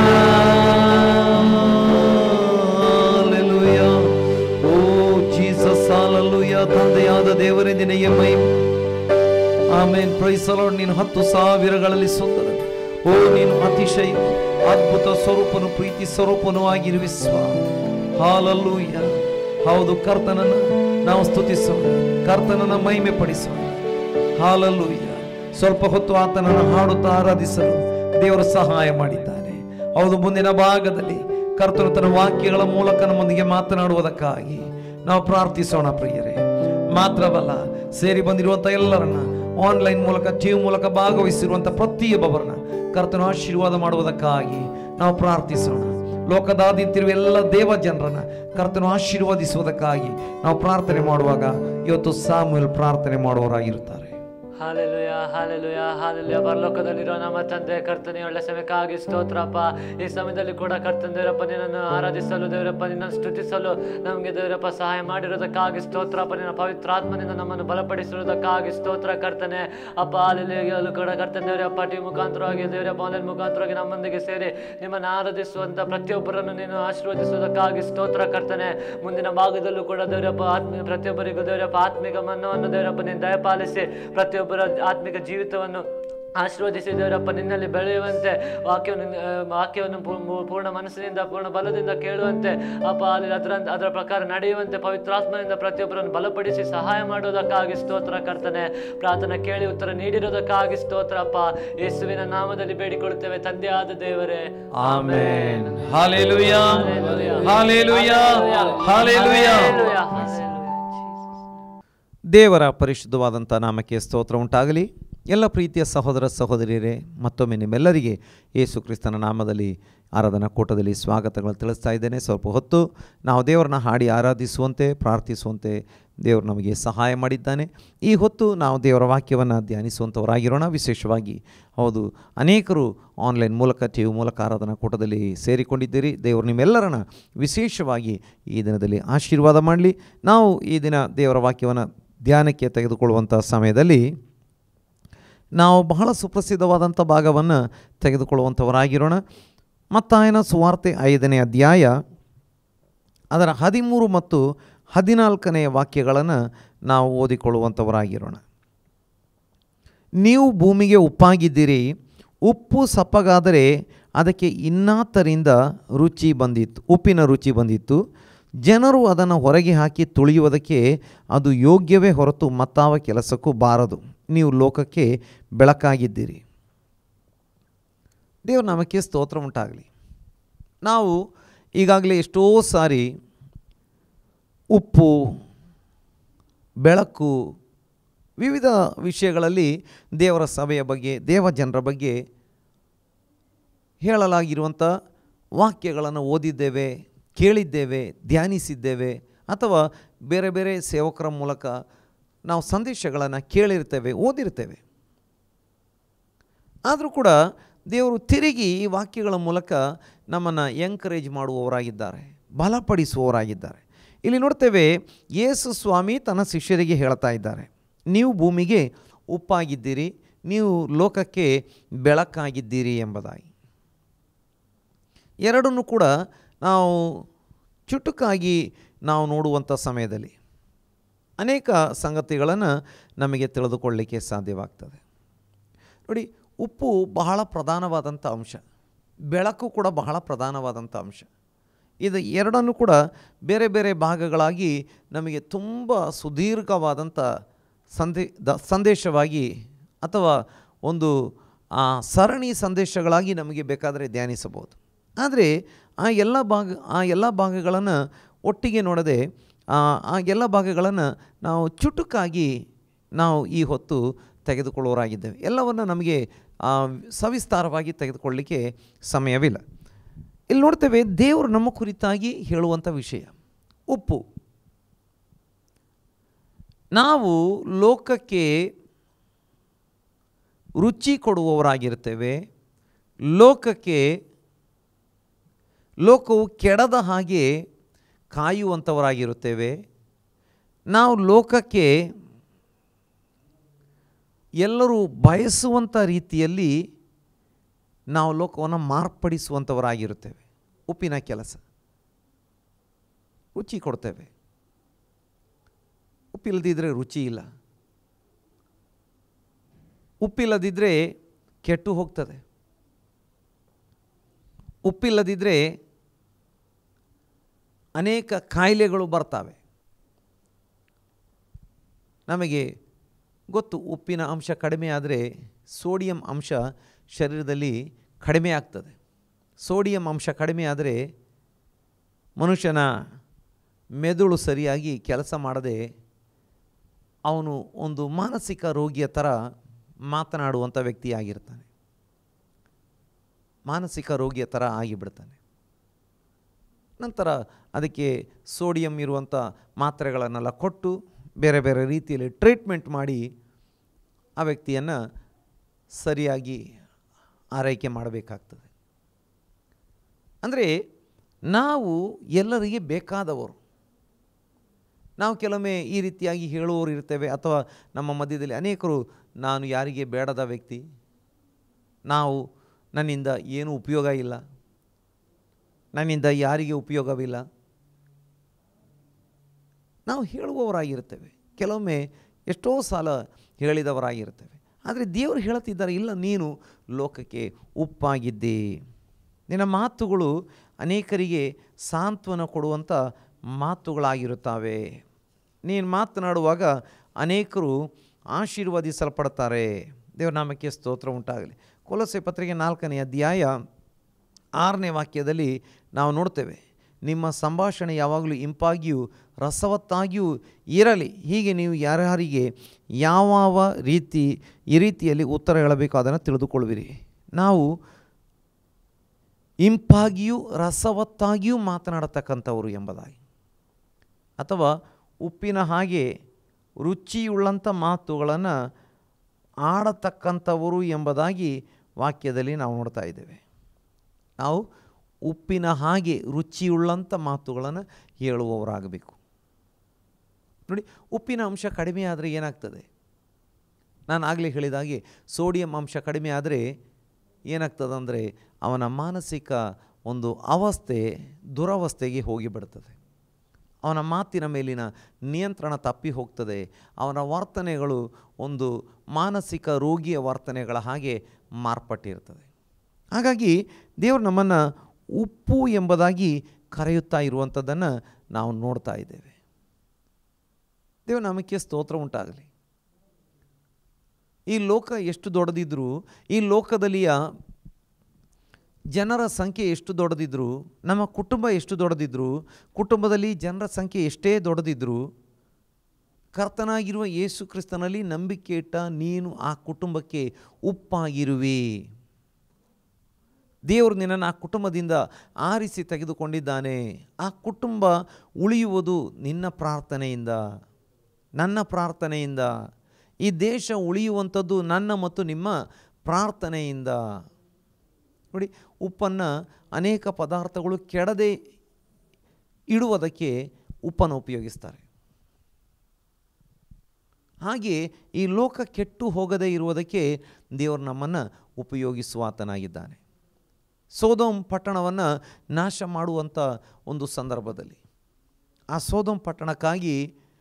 Hallelujah. ಓ ಜೀಸಸ್ ಹಾಲೆಲೂಯಾ ತಂದೆಯಾದ ದೇವರೇ ನಿನಗೆ ಮಹಿಮೆ ಆಮೇನ್ ಪ್ರೈಸಲೋಡ್ ನೀನು ಹತ್ತು ಸಾವಿರಗಳಲ್ಲಿ ಸುಂದರ ಓ ನೀನು ಅತಿಶಯ ಅದ್ಭುತ ಸ್ವರೂಪನು ಪ್ರೀತಿ ಸ್ವರೂಪನು ಆಗಿರುವೆ ಸ್ವಾಮಿ ಹಾಲಲ್ಲೂಯ ಹೌದು ಕರ್ತನನ್ನ ನಾವು ಸ್ತುತಿಸೋಣ ಕರ್ತನನ್ನ ಮಹಿಮೆ ಪಡಿಸೋಣ ಹಾಲಲ್ಲೂಯ ಸ್ವಲ್ಪ ಹೊತ್ತು ಆತನನ್ನು ಹಾಡುತ್ತಾ ಆರಾಧಿಸಲು ದೇವರು ಸಹಾಯ ಮಾಡಿದ್ದಾನೆ ಹೌದು ಮುಂದಿನ ಭಾಗದಲ್ಲಿ ಕರ್ತನು ತನ್ನ ವಾಕ್ಯಗಳ ಮೂಲಕ ನಮ್ಮೊಂದಿಗೆ ಮಾತನಾಡುವುದಕ್ಕಾಗಿ ನಾವು ಪ್ರಾರ್ಥಿಸೋಣ ಪ್ರಿಯರೇ ಮಾತ್ರವಲ್ಲ ಸೇರಿ ಬಂದಿರುವಂಥ ಎಲ್ಲರನ್ನ ಆನ್ಲೈನ್ ಮೂಲಕ ಟಿವಿ ಮೂಲಕ ಭಾಗವಹಿಸಿರುವಂಥ ಪ್ರತಿಯೊಬ್ಬರನ್ನ ಕರ್ತನು ಆಶೀರ್ವಾದ ಮಾಡುವುದಕ್ಕಾಗಿ ನಾವು ಪ್ರಾರ್ಥಿಸೋಣ ಲೋಕದಾದ್ಯಂತಿರುವ ಎಲ್ಲ ದೇವ ಜನರನ್ನ ಕರ್ತನು ಆಶೀರ್ವದಿಸುವುದಕ್ಕಾಗಿ ನಾವು ಪ್ರಾರ್ಥನೆ ಮಾಡುವಾಗ ಇವತ್ತು ಸಾಮೂಲ್ ಪ್ರಾರ್ಥನೆ ಮಾಡುವವರಾಗಿರುತ್ತಾರೆ ಹಾಲೆಲುಯ ಹಾಲೆಲುಯ ಹಾಲೆಲುಯ ಪರಲೋಕದಲ್ಲಿರೋ ನಮ್ಮ ತಂದೆ ಕರ್ತನೆ ಒಳ್ಳೆ ಸಮಯಕ್ಕಾಗಿ ಸ್ತೋತ್ರಪ್ಪ ಈ ಸಮಯದಲ್ಲಿ ಕೂಡ ಕರ್ತನ ದೇವರಪ್ಪ ನಿನ್ನನ್ನು ಆರಾಧಿಸಲು ದೇವರಪ್ಪ ನಿನ್ನನ್ನು ಸ್ತುತಿಸಲು ನಮಗೆ ದೇವರಪ್ಪ ಸಹಾಯ ಮಾಡಿರೋದಕ್ಕಾಗಿ ಸ್ತೋತ್ರಪ್ಪ ನಿನ್ನ ಪವಿತ್ರಾತ್ಮನಿಂದ ನಮ್ಮನ್ನು ಬಲಪಡಿಸಿರುವುದಕ್ಕಾಗಿ ಸ್ತೋತ್ರ ಕರ್ತನೆ ಅಪ್ಪ ಹಾಲೆಲುಯಲ್ಲೂ ಕೂಡ ಕರ್ತನ ದೇವರಪ್ಪ ಟಿ ಮುಖಾಂತರವಾಗಿ ದೇವರಪ್ಪ ಆನ್ಲೈನ್ ಮುಖಾಂತರವಾಗಿ ನಮ್ಮೊಂದಿಗೆ ಸೇರಿ ನಿಮ್ಮನ್ನು ಆರಾಧಿಸುವಂತ ಪ್ರತಿಯೊಬ್ಬರನ್ನು ನೀನು ಆಶೀರ್ವದಿಸುವುದಕ್ಕಾಗಿ ಸ್ತೋತ್ರ ಕರ್ತನೆ ಮುಂದಿನ ಭಾಗದಲ್ಲೂ ಕೂಡ ದೇವರಪ್ಪ ಆತ್ಮೀಯ ಪ್ರತಿಯೊಬ್ಬರಿಗೂ ದೇವರಪ್ಪ ಆತ್ಮಿಕ ಮನ್ನವನ್ನು ದೇವರಪ್ಪ ನೀನು ದಯಪಾಲಿಸಿ ಪ್ರತಿಯೊಬ್ಬರ ಆತ್ಮಿಕ ಜೀವಿತವನ್ನು ಆಶೀರ್ವದಿಸಿ ದೇವರಪ್ಪ ನಿನ್ನಲ್ಲಿ ಬೆಳೆಯುವಂತೆ ವಾಕ್ಯವನ್ನು ಆ, ವಾಕ್ಯವನ್ನು ಪೂ- ಮೂ- ಪೂರ್ಣ ಮನಸ್ಸಿನಿಂದ ಪೂರ್ಣ ಬಲದಿಂದ ಕೇಳುವಂತೆ ಅಪ್ಪ ಅಲ್ಲಿ ಅದರ ಅದರ ಪ್ರಕಾರ ನಡೆಯುವಂತೆ ಪವಿತ್ರಾತ್ಮನಿಂದ ಪ್ರತಿಯೊಬ್ಬರನ್ನು ಬಲಪಡಿಸಿ ಸಹಾಯ ಮಾಡುವುದಕ್ಕಾಗಿ ಸ್ತೋತ್ರ ಕರ್ತನೆ ಪ್ರಾರ್ಥನೆ ಕೇಳಿ ಉತ್ತರ ನೀಡಿರೋದಕ್ಕಾಗಿ ಸ್ತೋತ್ರ ಅಪ್ಪ ಯೇಸುವಿನ ನಾಮದಲ್ಲಿ ಬೇಡಿಕೊಳ್ಳುತ್ತೇವೆ ತಂದೆಯಾದ ದೇವರೇ amen hallelujah Hallelujah. Hallelujah hallelujah Hallelujah. Hallelujah. ದೇವರ ಪರಿಶುದ್ಧವಾದಂಥ ನಾಮಕ್ಕೆ ಸ್ತೋತ್ರ ಉಂಟಾಗಲಿ ಎಲ್ಲ ಪ್ರೀತಿಯ ಸಹೋದರ ಸಹೋದರಿಯರೇ ಮತ್ತೊಮ್ಮೆ ನಿಮ್ಮೆಲ್ಲರಿಗೆ ಯೇಸು ಕ್ರಿಸ್ತನ ನಾಮದಲ್ಲಿ ಆರಾಧನಾ ಕೂಟದಲ್ಲಿ ಸ್ವಾಗತಗಳನ್ನು ತಿಳಿಸ್ತಾ ಇದ್ದೇನೆ ಸ್ವಲ್ಪ ಹೊತ್ತು ನಾವು ದೇವರನ್ನ ಹಾಡಿ ಆರಾಧಿಸುವಂತೆ ಪ್ರಾರ್ಥಿಸುವಂತೆ ದೇವರು ನಮಗೆ ಸಹಾಯ ಮಾಡಿದ್ದಾನೆ ಈ ಹೊತ್ತು ನಾವು ದೇವರ ವಾಕ್ಯವನ್ನು ಧ್ಯಾನಿಸುವಂಥವರಾಗಿರೋಣ ವಿಶೇಷವಾಗಿ ಹೌದು ಅನೇಕರು ಆನ್ಲೈನ್ ಮೂಲಕ ಟಿ ವಿ ಮೂಲಕ ಆರಾಧನಾ ಕೂಟದಲ್ಲಿ ಸೇರಿಕೊಂಡಿದ್ದೀರಿ ದೇವರು ನಿಮ್ಮೆಲ್ಲರನ್ನ ವಿಶೇಷವಾಗಿ ಈ ದಿನದಲ್ಲಿ ಆಶೀರ್ವಾದ ಮಾಡಲಿ ನಾವು ಈ ದಿನ ದೇವರ ವಾಕ್ಯವನ್ನು ಧ್ಯಾನಕ್ಕೆ ತೆಗೆದುಕೊಳ್ಳುವಂಥ ಸಮಯದಲ್ಲಿ ನಾವು ಬಹಳ ಸುಪ್ರಸಿದ್ಧವಾದಂಥ ಭಾಗವನ್ನು ತೆಗೆದುಕೊಳ್ಳುವಂಥವರಾಗಿರೋಣ ಮತ್ತಾಯನ ಸುವಾರ್ತೆ ಐದನೇ ಅಧ್ಯಾಯ ಅದರ ಹದಿಮೂರು ಮತ್ತು ಹದಿನಾಲ್ಕನೆಯ ವಾಕ್ಯಗಳನ್ನು ನಾವು ಓದಿಕೊಳ್ಳುವಂಥವರಾಗಿರೋಣ ನೀವು ಭೂಮಿಗೆ ಉಪ್ಪಾಗಿದ್ದೀರಿ ಉಪ್ಪು ಸಪ್ಪಗಾದರೆ ಅದಕ್ಕೆ ಇನ್ನಾತರಿಂದ ರುಚಿ ಬಂದಿತ್ತು ಉಪ್ಪಿನ ರುಚಿ ಬಂದಿತ್ತು ಜನರು ಅದನ್ನು ಹೊರಗೆ ಹಾಕಿ ತುಳಿಯುವುದಕ್ಕೆ ಅದು ಯೋಗ್ಯವೇ ಹೊರತು ಮತ್ತಾವ ಕೆಲಸಕ್ಕೂ ಬಾರದು ನೀವು ಲೋಕಕ್ಕೆ ಬೆಳಕಾಗಿದ್ದೀರಿ ದೇವ್ರ ನಾಮಕ್ಕೆ ಸ್ತೋತ್ರ ಉಂಟಾಗಲಿ ನಾವು ಈಗಾಗಲೇ ಎಷ್ಟೋ ಸಾರಿ ಉಪ್ಪು ಬೆಳಕು ವಿವಿಧ ವಿಷಯಗಳಲ್ಲಿ ದೇವರ ಸಭೆಯ ಬಗ್ಗೆ ದೇವ ಜನರ ಬಗ್ಗೆ ಹೇಳಲಾಗಿರುವಂಥ ವಾಕ್ಯಗಳನ್ನು ಓದಿದ್ದೇವೆ ಕೇಳಿದ್ದೇವೆ ಧ್ಯಾನಿಸಿದ್ದೇವೆ ಅಥವಾ ಬೇರೆ ಬೇರೆ ಸೇವಕರ ಮೂಲಕ ನಾವು ಸಂದೇಶಗಳನ್ನು ಕೇಳಿರ್ತೇವೆ ಓದಿರ್ತೇವೆ ಆದರೂ ಕೂಡ ದೇವರು ತಿರುಗಿ ಈ ವಾಕ್ಯಗಳ ಮೂಲಕ ನಮ್ಮನ್ನು ಎಂಕರೇಜ್ ಮಾಡುವವರಾಗಿದ್ದಾರೆ ಬಲಪಡಿಸುವವರಾಗಿದ್ದಾರೆ ಇಲ್ಲಿ ನೋಡ್ತೇವೆ ಯೇಸು ಸ್ವಾಮಿ ತನ್ನ ಶಿಷ್ಯರಿಗೆ ಹೇಳ್ತಾ ಇದ್ದಾರೆ ನೀವು ಭೂಮಿಗೆ ಉಪ್ಪಾಗಿದ್ದೀರಿ ನೀವು ಲೋಕಕ್ಕೆ ಬೆಳಕಾಗಿದ್ದೀರಿ ಎಂಬುದಾಗಿ ಎರಡನ್ನೂ ಕೂಡ ನಾವು ಚುಟುಕಾಗಿ ನಾವು ನೋಡುವಂಥ ಸಮಯದಲ್ಲಿ ಅನೇಕ ಸಂಗತಿಗಳನ್ನು ನಮಗೆ ತಿಳಿದುಕೊಳ್ಳಲಿಕ್ಕೆ ಸಾಧ್ಯವಾಗ್ತದೆ ನೋಡಿ ಉಪ್ಪು ಬಹಳ ಪ್ರಧಾನವಾದಂಥ ಅಂಶ ಬೆಳಕು ಕೂಡ ಬಹಳ ಪ್ರಧಾನವಾದಂಥ ಅಂಶ ಇದು ಎರಡನ್ನೂ ಕೂಡ ಬೇರೆ ಬೇರೆ ಭಾಗಗಳಾಗಿ ನಮಗೆ ತುಂಬ ಸುದೀರ್ಘವಾದಂಥ ಸಂದೇ ದ ಸಂದೇಶವಾಗಿ ಅಥವಾ ಒಂದು ಆ ಸರಣಿ ಸಂದೇಶಗಳಾಗಿ ನಮಗೆ ಬೇಕಾದರೆ ಧ್ಯಾನಿಸಬಹುದು ಆದರೆ ಆ ಎಲ್ಲ ಭಾಗ ಆ ಎಲ್ಲ ಭಾಗಗಳನ್ನು ಒಟ್ಟಿಗೆ ನೋಡದೆ ಆ ಆ ಎಲ್ಲ ಭಾಗಗಳನ್ನು ನಾವು ಚುಟುಕಾಗಿ ನಾವು ಈ ಹೊತ್ತು ತೆಗೆದುಕೊಳ್ಳೋರಾಗಿದ್ದೇವೆ ಎಲ್ಲವನ್ನು ನಮಗೆ ಆ, ಸವಿಸ್ತಾರವಾಗಿ ತೆಗೆದುಕೊಳ್ಳಲಿಕ್ಕೆ ಸಮಯವಿಲ್ಲ ಇಲ್ಲಿ ನೋಡ್ತೇವೆ ದೇವರು ನಮ್ಮ ಕುರಿತಾಗಿ ಹೇಳುವಂಥ ವಿಷಯ ಉಪ್ಪು ನಾವು ಲೋಕಕ್ಕೆ ರುಚಿ ಕೊಡುವವರಾಗಿರ್ತೇವೆ ಲೋಕಕ್ಕೆ ಲೋಕವು ಕೆಡದ ಹಾಗೆ ಕಾಯುವಂಥವರಾಗಿರುತ್ತೇವೆ ನಾವು ಲೋಕಕ್ಕೆ ಎಲ್ಲರೂ ಬಯಸುವಂಥ ರೀತಿಯಲ್ಲಿ ನಾವು ಲೋಕವನ್ನು ಮಾರ್ಪಡಿಸುವಂಥವರಾಗಿರುತ್ತೇವೆ ಉಪ್ಪಿನ ಕೆಲಸ ರುಚಿ ಕೊಡ್ತೇವೆ ಉಪ್ಪಿಲ್ಲದಿದ್ದರೆ ರುಚಿ ಇಲ್ಲ ಉಪ್ಪಿಲ್ಲದಿದ್ದರೆ ಕೆಟ್ಟು ಹೋಗ್ತದೆ ಉಪ್ಪಿಲ್ಲದಿದ್ದರೆ ಅನೇಕ ಕಾಯಿಲೆಗಳು ಬರ್ತವೆ ನಮಗೆ ಗೊತ್ತು ಉಪ್ಪಿನ ಅಂಶ ಕಡಿಮೆ ಆದರೆ ಸೋಡಿಯಂ ಅಂಶ ಶರೀರದಲ್ಲಿ ಕಡಿಮೆ ಆಗ್ತದೆ ಸೋಡಿಯಂ ಅಂಶ ಕಡಿಮೆ ಆದರೆ ಮನುಷ್ಯನ ಮೆದುಳು ಸರಿಯಾಗಿ ಕೆಲಸ ಮಾಡದೆ ಅವನು ಒಂದು ಮಾನಸಿಕ ರೋಗಿಯ ಥರ ಮಾತನಾಡುವಂಥ ವ್ಯಕ್ತಿಯಾಗಿರ್ತಾನೆ ಮಾನಸಿಕ ರೋಗಿಯ ಥರ ಆಗಿಬಿಡ್ತಾನೆ ನಂತರ ಅದಕ್ಕೆ ಸೋಡಿಯಂ ಇರುವಂಥ ಮಾತ್ರೆಗಳನ್ನೆಲ್ಲ ಕೊಟ್ಟು ಬೇರೆ ಬೇರೆ ರೀತಿಯಲ್ಲಿ ಟ್ರೀಟ್ಮೆಂಟ್ ಮಾಡಿ ಆ ವ್ಯಕ್ತಿಯನ್ನು ಸರಿಯಾಗಿ ಆರೈಕೆ ಮಾಡಬೇಕಾಗ್ತದೆ ಅಂದರೆ ನಾವು ಎಲ್ಲರಿಗೆ ಬೇಕಾದವರು ನಾವು ಕೆಲವೊಮ್ಮೆ ಈ ರೀತಿಯಾಗಿ ಹೇಳುವವರು ಇರ್ತೇವೆ ಅಥವಾ ನಮ್ಮ ಮಧ್ಯದಲ್ಲಿ ಅನೇಕರು ನಾನು ಯಾರಿಗೆ ಬೇಡದ ವ್ಯಕ್ತಿ ನಾವು ನನ್ನಿಂದ ಏನೂ ಉಪಯೋಗ ಇಲ್ಲ ನನ್ನಿಂದ ಯಾರಿಗೆ ಉಪಯೋಗವಿಲ್ಲ ನಾವು ಹೇಳುವವರಾಗಿರ್ತೇವೆ ಕೆಲವೊಮ್ಮೆ ಎಷ್ಟೋ ಸಾಲ ಹೇಳಿದವರಾಗಿರ್ತೇವೆ ಆದರೆ ದೇವರು ಹೇಳುತ್ತಿದ್ದಾರೆ ಇಲ್ಲ ನೀನು ಲೋಕಕ್ಕೆ ಉಪ್ಪಾಗಿದ್ದೆ ನಿನ್ನ ಮಾತುಗಳು ಅನೇಕರಿಗೆ ಸಾಂತ್ವನ ಕೊಡುವಂಥ ಮಾತುಗಳಾಗಿರುತ್ತವೆ ನೀನು ಮಾತನಾಡುವಾಗ ಅನೇಕರು ಆಶೀರ್ವದಿಸಲ್ಪಡ್ತಾರೆ ದೇವರ ನಾಮಕ್ಕೆ ಸ್ತೋತ್ರ ಉಂಟಾಗಲಿ ಕೊಲಸೆ ಪತ್ರಿಕೆ ನಾಲ್ಕನೇ ಅಧ್ಯಾಯ ಆರನೇ ವಾಕ್ಯದಲ್ಲಿ ನಾವು ನೋಡ್ತೇವೆ ನಿಮ್ಮ ಸಂಭಾಷಣೆ ಯಾವಾಗಲೂ ಇಂಪಾಗಿಯೂ ರಸವತ್ತಾಗಿಯೂ ಇರಲಿ ಹೀಗೆ ನೀವು ಯಾರ್ಯಾರಿಗೆ ಯಾವ ರೀತಿ ಈ ರೀತಿಯಲ್ಲಿ ಉತ್ತರ ಹೇಳಬೇಕು ಅದನ್ನು ತಿಳಿದುಕೊಳ್ಳುವಿರಿ ನಾವು ಇಂಪಾಗಿಯೂ ರಸವತ್ತಾಗಿಯೂ ಮಾತನಾಡತಕ್ಕಂಥವರು ಎಂಬುದಾಗಿ ಅಥವಾ ಉಪ್ಪಿನ ಹಾಗೆ ರುಚಿಯುಳ್ಳಂಥ ಮಾತುಗಳನ್ನು ಆಡತಕ್ಕಂಥವರು ಎಂಬುದಾಗಿ ವಾಕ್ಯದಲ್ಲಿ ನಾವು ನೋಡ್ತಾ ಇದ್ದೇವೆ ನಾವು ಉಪ್ಪಿನ ಹಾಗೆ ರುಚಿಯುಳ್ಳಂಥ ಮಾತುಗಳನ್ನು ಹೇಳುವವರಾಗಬೇಕು ನೋಡಿ ಉಪ್ಪಿನ ಅಂಶ ಕಡಿಮೆ ಆದರೆ ಏನಾಗ್ತದೆ ನಾನು ಆಗಲೇ ಹೇಳಿದ ಹಾಗೆ ಸೋಡಿಯಂ ಅಂಶ ಕಡಿಮೆ ಆದರೆ ಏನಾಗ್ತದೆ ಅಂದರೆ ಅವನ ಮಾನಸಿಕ ಒಂದು ಅವಸ್ಥೆ ದುರವಸ್ಥೆಗೆ ಹೋಗಿಬಿಡ್ತದೆ ಅವನ ಮಾತಿನ ಮೇಲಿನ ನಿಯಂತ್ರಣ ತಪ್ಪಿ ಹೋಗ್ತದೆ ಅವನ ವರ್ತನೆಗಳು ಒಂದು ಮಾನಸಿಕ ರೋಗಿಯ ವರ್ತನೆಗಳ ಹಾಗೆ ಮಾರ್ಪಟ್ಟಿರ್ತದೆ ಹಾಗಾಗಿ ದೇವರು ನಮ್ಮನ್ನು ಉಪ್ಪು ಎಂಬುದಾಗಿ ಕರೆಯುತ್ತಾ ಇರುವಂಥದ್ದನ್ನು ನಾವು ನೋಡ್ತಾ ಇದ್ದೇವೆ ದೇವರು ನಮಗೆ ಸ್ತೋತ್ರ ಉಂಟಾಗಲಿ ಈ ಲೋಕ ಎಷ್ಟು ದೊಡ್ಡದಿದ್ರೂ ಈ ಲೋಕದಲ್ಲಿಯ ಜನರ ಸಂಖ್ಯೆ ಎಷ್ಟು ದೊಡ್ಡದಿದ್ರು ನಮ್ಮ ಕುಟುಂಬ ಎಷ್ಟು ದೊಡ್ಡದಿದ್ರು ಕುಟುಂಬದಲ್ಲಿ ಜನರ ಸಂಖ್ಯೆ ಎಷ್ಟೇ ದೊಡ್ಡದಿದ್ರು ಕರ್ತನಾಗಿರುವ ಯೇಸು ಕ್ರಿಸ್ತನಲ್ಲಿ ನಂಬಿಕೆ ಇಟ್ಟ ನೀನು ಆ ಕುಟುಂಬಕ್ಕೆ ಉಪ್ಪಾಗಿರುವೆ ದೇವರು ನಿನ್ನನ್ನು ಆ ಕುಟುಂಬದಿಂದ ಆರಿಸಿ ತೆಗೆದುಕೊಂಡಿದ್ದಾನೆ ಆ ಕುಟುಂಬ ಉಳಿಯುವುದು ನಿನ್ನ ಪ್ರಾರ್ಥನೆಯಿಂದ ನನ್ನ ಪ್ರಾರ್ಥನೆಯಿಂದ ಈ ದೇಶ ಉಳಿಯುವಂಥದ್ದು ನನ್ನ ಮತ್ತು ನಿಮ್ಮ ಪ್ರಾರ್ಥನೆಯಿಂದ ನೋಡಿ ಉಪ್ಪನ್ನು ಅನೇಕ ಪದಾರ್ಥಗಳು ಕೆಡದೆ ಇಡುವುದಕ್ಕೆ ಉಪ್ಪನ್ನು ಉಪಯೋಗಿಸ್ತಾರೆ ಹಾಗೆ ಈ ಲೋಕ ಕೆಟ್ಟು ಹೋಗದೇ ಇರುವುದಕ್ಕೆ ದೇವರು ನಮ್ಮನ್ನು ಉಪಯೋಗಿಸುವಾತನಾಗಿದ್ದಾನೆ ಸೋದೋಮ್ ಪಟ್ಟಣವನ್ನು ನಾಶ ಮಾಡುವಂಥ ಒಂದು ಸಂದರ್ಭದಲ್ಲಿ ಆ ಸೋದೋಮ್ ಪಟ್ಟಣಕ್ಕಾಗಿ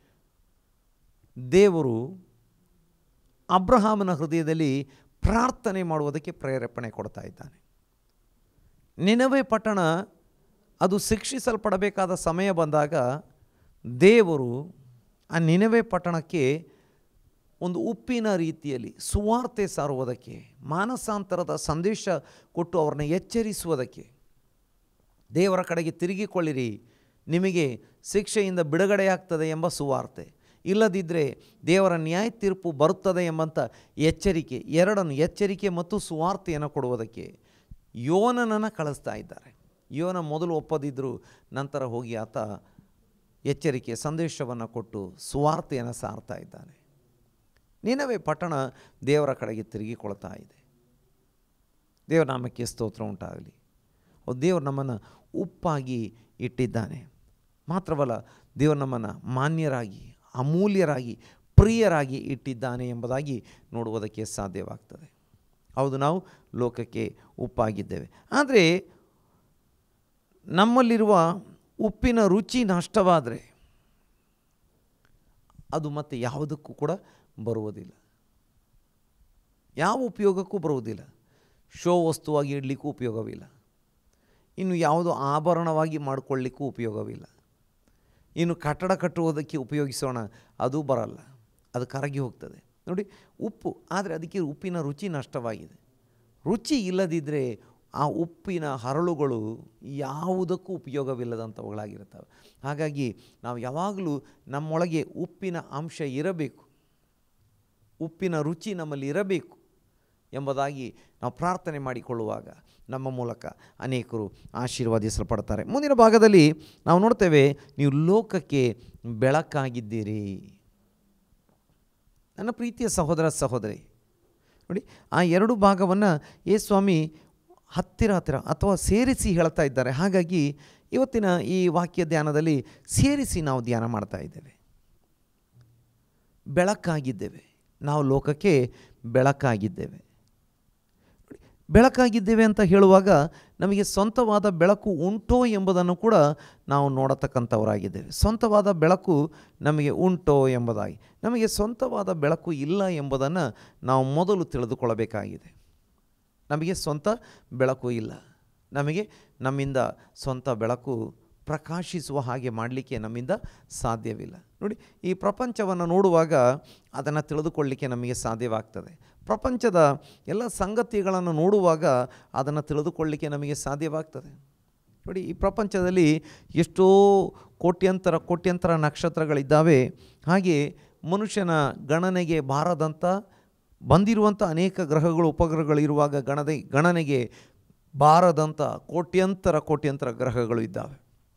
ದೇವರು ಅಬ್ರಹಾಮನ ಹೃದಯದಲ್ಲಿ ಪ್ರಾರ್ಥನೆ ಮಾಡುವುದಕ್ಕೆ ಪ್ರೇರೇಪಣೆ ಕೊಡ್ತಾ ಇದ್ದಾನೆ ನಿನವೆ ಪಟ್ಟಣ ಅದು ಶಿಕ್ಷಿಸಲ್ಪಡಬೇಕಾದ ಸಮಯ ಬಂದಾಗ ದೇವರು ಆ ನಿನವೆ ಪಟ್ಟಣಕ್ಕೆ ಒಂದು ಉಪ್ಪಿನ ರೀತಿಯಲ್ಲಿ ಸುವಾರ್ತೆ ಸಾರುವುದಕ್ಕೆ ಮಾನಸಾಂತರದ ಸಂದೇಶ ಕೊಟ್ಟು ಅವ್ರನ್ನ ಎಚ್ಚರಿಸುವುದಕ್ಕೆ ದೇವರ ಕಡೆಗೆ ತಿರುಗಿಕೊಳ್ಳಿರಿ ನಿಮಗೆ ಶಿಕ್ಷೆಯಿಂದ ಬಿಡುಗಡೆಯಾಗ್ತದೆ ಎಂಬ ಸುವಾರ್ತೆ ಇಲ್ಲದಿದ್ದರೆ ದೇವರ ನ್ಯಾಯ ತೀರ್ಪು ಬರುತ್ತದೆ ಎಂಬಂಥ ಎಚ್ಚರಿಕೆ ಎರಡನ್ನು ಎಚ್ಚರಿಕೆ ಮತ್ತು ಸುವಾರ್ತೆಯನ್ನು ಕೊಡುವುದಕ್ಕೆ ಯೋನನನ್ನು ಕಳಿಸ್ತಾ ಇದ್ದಾರೆ ಯೋನ ಮೊದಲು ಒಪ್ಪದಿದ್ದರೂ ನಂತರ ಹೋಗಿ ಆತ ಎಚ್ಚರಿಕೆ ಸಂದೇಶವನ್ನು ಕೊಟ್ಟು ಸುವಾರ್ತೆಯನ್ನು ಸಾರ್ತಾ ಇದ್ದಾನೆ ನಿನವೇ ಪಟ್ಟಣ ದೇವರ ಕಡೆಗೆ ತಿರುಗಿಕೊಳ್ತಾ ಇದೆ ದೇವರ ನಾಮಕ್ಕೆ ಸ್ತೋತ್ರ ಉಂಟಾಗಲಿ ದೇವರು ನಮ್ಮನ್ನು ಉಪ್ಪಾಗಿ ಇಟ್ಟಿದ್ದಾನೆ ಮಾತ್ರವಲ್ಲ ದೇವರು ನಮ್ಮನ್ನು ಮಾನ್ಯರಾಗಿ ಅಮೂಲ್ಯರಾಗಿ ಪ್ರಿಯರಾಗಿ ಇಟ್ಟಿದ್ದಾನೆ ಎಂಬುದಾಗಿ ನೋಡುವುದಕ್ಕೆ ಸಾಧ್ಯವಾಗ್ತದೆ ಹೌದು ನಾವು ಲೋಕಕ್ಕೆ ಉಪ್ಪಾಗಿದ್ದೇವೆ ಆದರೆ ನಮ್ಮಲ್ಲಿರುವ ಉಪ್ಪಿನ ರುಚಿ ನಷ್ಟವಾದರೆ ಅದು ಮತ್ತೆ ಯಾವುದಕ್ಕೂ ಕೂಡ ಬರುವುದಿಲ್ಲ ಯಾವ ಉಪಯೋಗಕ್ಕೂ ಬರುವುದಿಲ್ಲ ಶೋ ವಸ್ತುವಾಗಿ ಇಡಲಿಕ್ಕೂ ಉಪಯೋಗವಿಲ್ಲ ಇನ್ನು ಯಾವುದೋ ಆಭರಣವಾಗಿ ಮಾಡಿಕೊಳ್ಳಿಕ್ಕೂ ಉಪಯೋಗವಿಲ್ಲ ಇನ್ನು ಕಟ್ಟಡ ಕಟ್ಟುವುದಕ್ಕೆ ಉಪಯೋಗಿಸೋಣ ಅದು ಬರಲ್ಲ ಅದು ಕರಗಿ ಹೋಗ್ತದೆ ನೋಡಿ ಉಪ್ಪು ಆದರೆ ಅದಕ್ಕೆ ಉಪ್ಪಿನ ರುಚಿ ನಷ್ಟವಾಗಿದೆ ರುಚಿ ಇಲ್ಲದಿದ್ದರೆ ಆ ಉಪ್ಪಿನ ಹರಳುಗಳು ಯಾವುದಕ್ಕೂ ಉಪಯೋಗವಿಲ್ಲದಂಥವುಗಳಾಗಿರ್ತವೆ ಹಾಗಾಗಿ ನಾವು ಯಾವಾಗಲೂ ನಮ್ಮೊಳಗೆ ಉಪ್ಪಿನ ಅಂಶ ಇರಬೇಕು ಉಪ್ಪಿನ ರುಚಿ ನಮ್ಮಲ್ಲಿ ಇರಬೇಕು ಎಂಬುದಾಗಿ ನಾವು ಪ್ರಾರ್ಥನೆ ಮಾಡಿಕೊಳ್ಳುವಾಗ ನಮ್ಮ ಮೂಲಕ ಅನೇಕರು ಆಶೀರ್ವಾದಿಸಲ್ಪಡ್ತಾರೆ ಮುಂದಿನ ಭಾಗದಲ್ಲಿ ನಾವು ನೋಡ್ತೇವೆ ನೀವು ಲೋಕಕ್ಕೆ ಬೆಳಕಾಗಿದ್ದೀರಿ ನನ್ನ ಪ್ರೀತಿಯ ಸಹೋದರ ಸಹೋದರಿ ನೋಡಿ ಆ ಎರಡು ಭಾಗವನ್ನು ಏ ಸ್ವಾಮಿ ಹತ್ತಿರ ಹತ್ತಿರ ಅಥವಾ ಸೇರಿಸಿ ಹೇಳ್ತಾ ಇದ್ದಾರೆ ಹಾಗಾಗಿ ಇವತ್ತಿನ ಈ ವಾಕ್ಯ ಧ್ಯಾನದಲ್ಲಿ ಸೇರಿಸಿ ನಾವು ಧ್ಯಾನ ಮಾಡ್ತಾ ಇದ್ದೇವೆ ಬೆಳಕಾಗಿದ್ದೇವೆ ನಾವು ಲೋಕಕ್ಕೆ ಬೆಳಕಾಗಿದ್ದೇವೆ ಬೆಳಕಾಗಿದ್ದೇವೆ ಅಂತ ಹೇಳುವಾಗ ನಮಗೆ ಸ್ವಂತವಾದ ಬೆಳಕು ಉಂಟೋ ಎಂಬುದನ್ನು ಕೂಡ ನಾವು ನೋಡತಕ್ಕಂಥವರಾಗಿದ್ದೇವೆ ಸ್ವಂತವಾದ ಬೆಳಕು ನಮಗೆ ಉಂಟೋ ಎಂಬುದಾಗಿ ನಮಗೆ ಸ್ವಂತವಾದ ಬೆಳಕು ಇಲ್ಲ ಎಂಬುದನ್ನು ನಾವು ಮೊದಲು ತಿಳಿದುಕೊಳ್ಳಬೇಕಾಗಿದೆ ನಮಗೆ ಸ್ವಂತ ಬೆಳಕು ಇಲ್ಲ ನಮಗೆ ನಮ್ಮಿಂದ ಸ್ವಂತ ಬೆಳಕು ಪ್ರಕಾಶಿಸುವ ಹಾಗೆ ಮಾಡಲಿಕ್ಕೆ ನಮ್ಮಿಂದ ಸಾಧ್ಯವಿಲ್ಲ ನೋಡಿ ಈ ಪ್ರಪಂಚವನ್ನು ನೋಡುವಾಗ ಅದನ್ನು ತಿಳಿದುಕೊಳ್ಳಲಿಕ್ಕೆ ನಮಗೆ ಸಾಧ್ಯವಾಗ್ತದೆ ಪ್ರಪಂಚದ ಎಲ್ಲ ಸಂಗತಿಗಳನ್ನು ನೋಡುವಾಗ ಅದನ್ನು ತಿಳಿದುಕೊಳ್ಳಲಿಕ್ಕೆ ನಮಗೆ ಸಾಧ್ಯವಾಗ್ತದೆ ನೋಡಿ ಈ ಪ್ರಪಂಚದಲ್ಲಿ ಎಷ್ಟೋ ಕೋಟ್ಯಂತರ ಕೋಟ್ಯಂತರ ನಕ್ಷತ್ರಗಳಿದ್ದಾವೆ ಹಾಗೆ ಮನುಷ್ಯನ ಗಣನೆಗೆ ಬಾರದಂಥ ಬಂದಿರುವಂಥ ಅನೇಕ ಗ್ರಹಗಳು ಉಪಗ್ರಹಗಳಿರುವಾಗ ಗಣದೆ ಗಣನೆಗೆ ಬಾರದಂಥ ಕೋಟ್ಯಂತರ ಕೋಟ್ಯಂತರ ಗ್ರಹಗಳು ಇದ್ದಾವೆ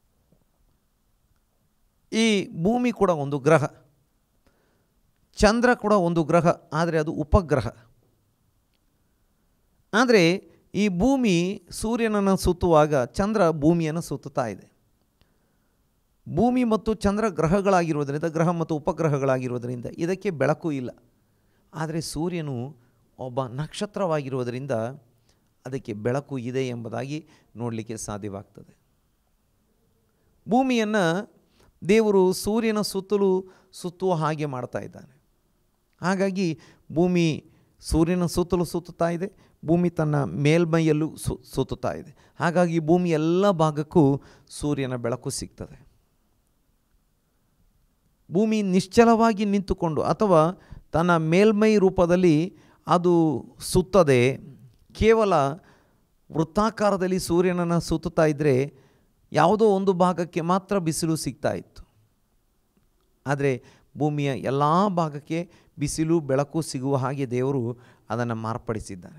ಈ ಭೂಮಿ ಕೂಡ ಒಂದು ಗ್ರಹ ಚಂದ್ರ ಕೂಡ ಒಂದು ಗ್ರಹ ಆದರೆ ಅದು ಉಪಗ್ರಹ ಆದರೆ ಈ ಭೂಮಿ ಸೂರ್ಯನನ್ನು ಸುತ್ತುವಾಗ ಚಂದ್ರ ಭೂಮಿಯನ್ನು ಸುತ್ತುತ್ತಾ ಇದೆ ಭೂಮಿ ಮತ್ತು ಚಂದ್ರ ಗ್ರಹಗಳಾಗಿರುವುದರಿಂದ ಗ್ರಹ ಮತ್ತು ಉಪಗ್ರಹಗಳಾಗಿರುವುದರಿಂದ ಇದಕ್ಕೆ ಬೆಳಕು ಇಲ್ಲ ಆದರೆ ಸೂರ್ಯನು ಒಬ್ಬ ನಕ್ಷತ್ರವಾಗಿರುವುದರಿಂದ ಅದಕ್ಕೆ ಬೆಳಕು ಇದೆ ಎಂಬುದಾಗಿ ನೋಡಲಿಕ್ಕೆ ಸಾಧ್ಯವಾಗ್ತದೆ ಭೂಮಿಯನ್ನು ದೇವರು ಸೂರ್ಯನ ಸುತ್ತಲೂ ಸುತ್ತುವ ಹಾಗೆ ಮಾಡ್ತಾ ಇದ್ದಾನೆ ಹಾಗಾಗಿ ಭೂಮಿ ಸೂರ್ಯನ ಸುತ್ತಲೂ ಸುತ್ತುತ್ತಾ ಇದೆ ಭೂಮಿ ತನ್ನ ಮೇಲ್ಮೈಯಲ್ಲೂ ಸು ಸುತ್ತುತ್ತಾ ಇದೆ ಹಾಗಾಗಿ ಭೂಮಿ ಎಲ್ಲ ಭಾಗಕ್ಕೂ ಸೂರ್ಯನ ಬೆಳಕು ಸಿಗ್ತದೆ ಭೂಮಿ ನಿಶ್ಚಲವಾಗಿ ನಿಂತುಕೊಂಡು ಅಥವಾ ತನ್ನ ಮೇಲ್ಮೈ ರೂಪದಲ್ಲಿ ಅದು ಸುತ್ತದೆ ಕೇವಲ ವೃತ್ತಾಕಾರದಲ್ಲಿ ಸೂರ್ಯನನ್ನು ಸುತ್ತುತ್ತಾ ಇದ್ದರೆ ಯಾವುದೋ ಒಂದು ಭಾಗಕ್ಕೆ ಮಾತ್ರ ಬಿಸಿಲು ಸಿಗ್ತಾ ಇತ್ತು ಆದರೆ ಭೂಮಿಯ ಎಲ್ಲ ಭಾಗಕ್ಕೆ ಬಿಸಿಲು ಬೆಳಕು ಸಿಗುವ ಹಾಗೆ ದೇವರು ಅದನ್ನು ಮಾರ್ಪಡಿಸಿದ್ದಾನೆ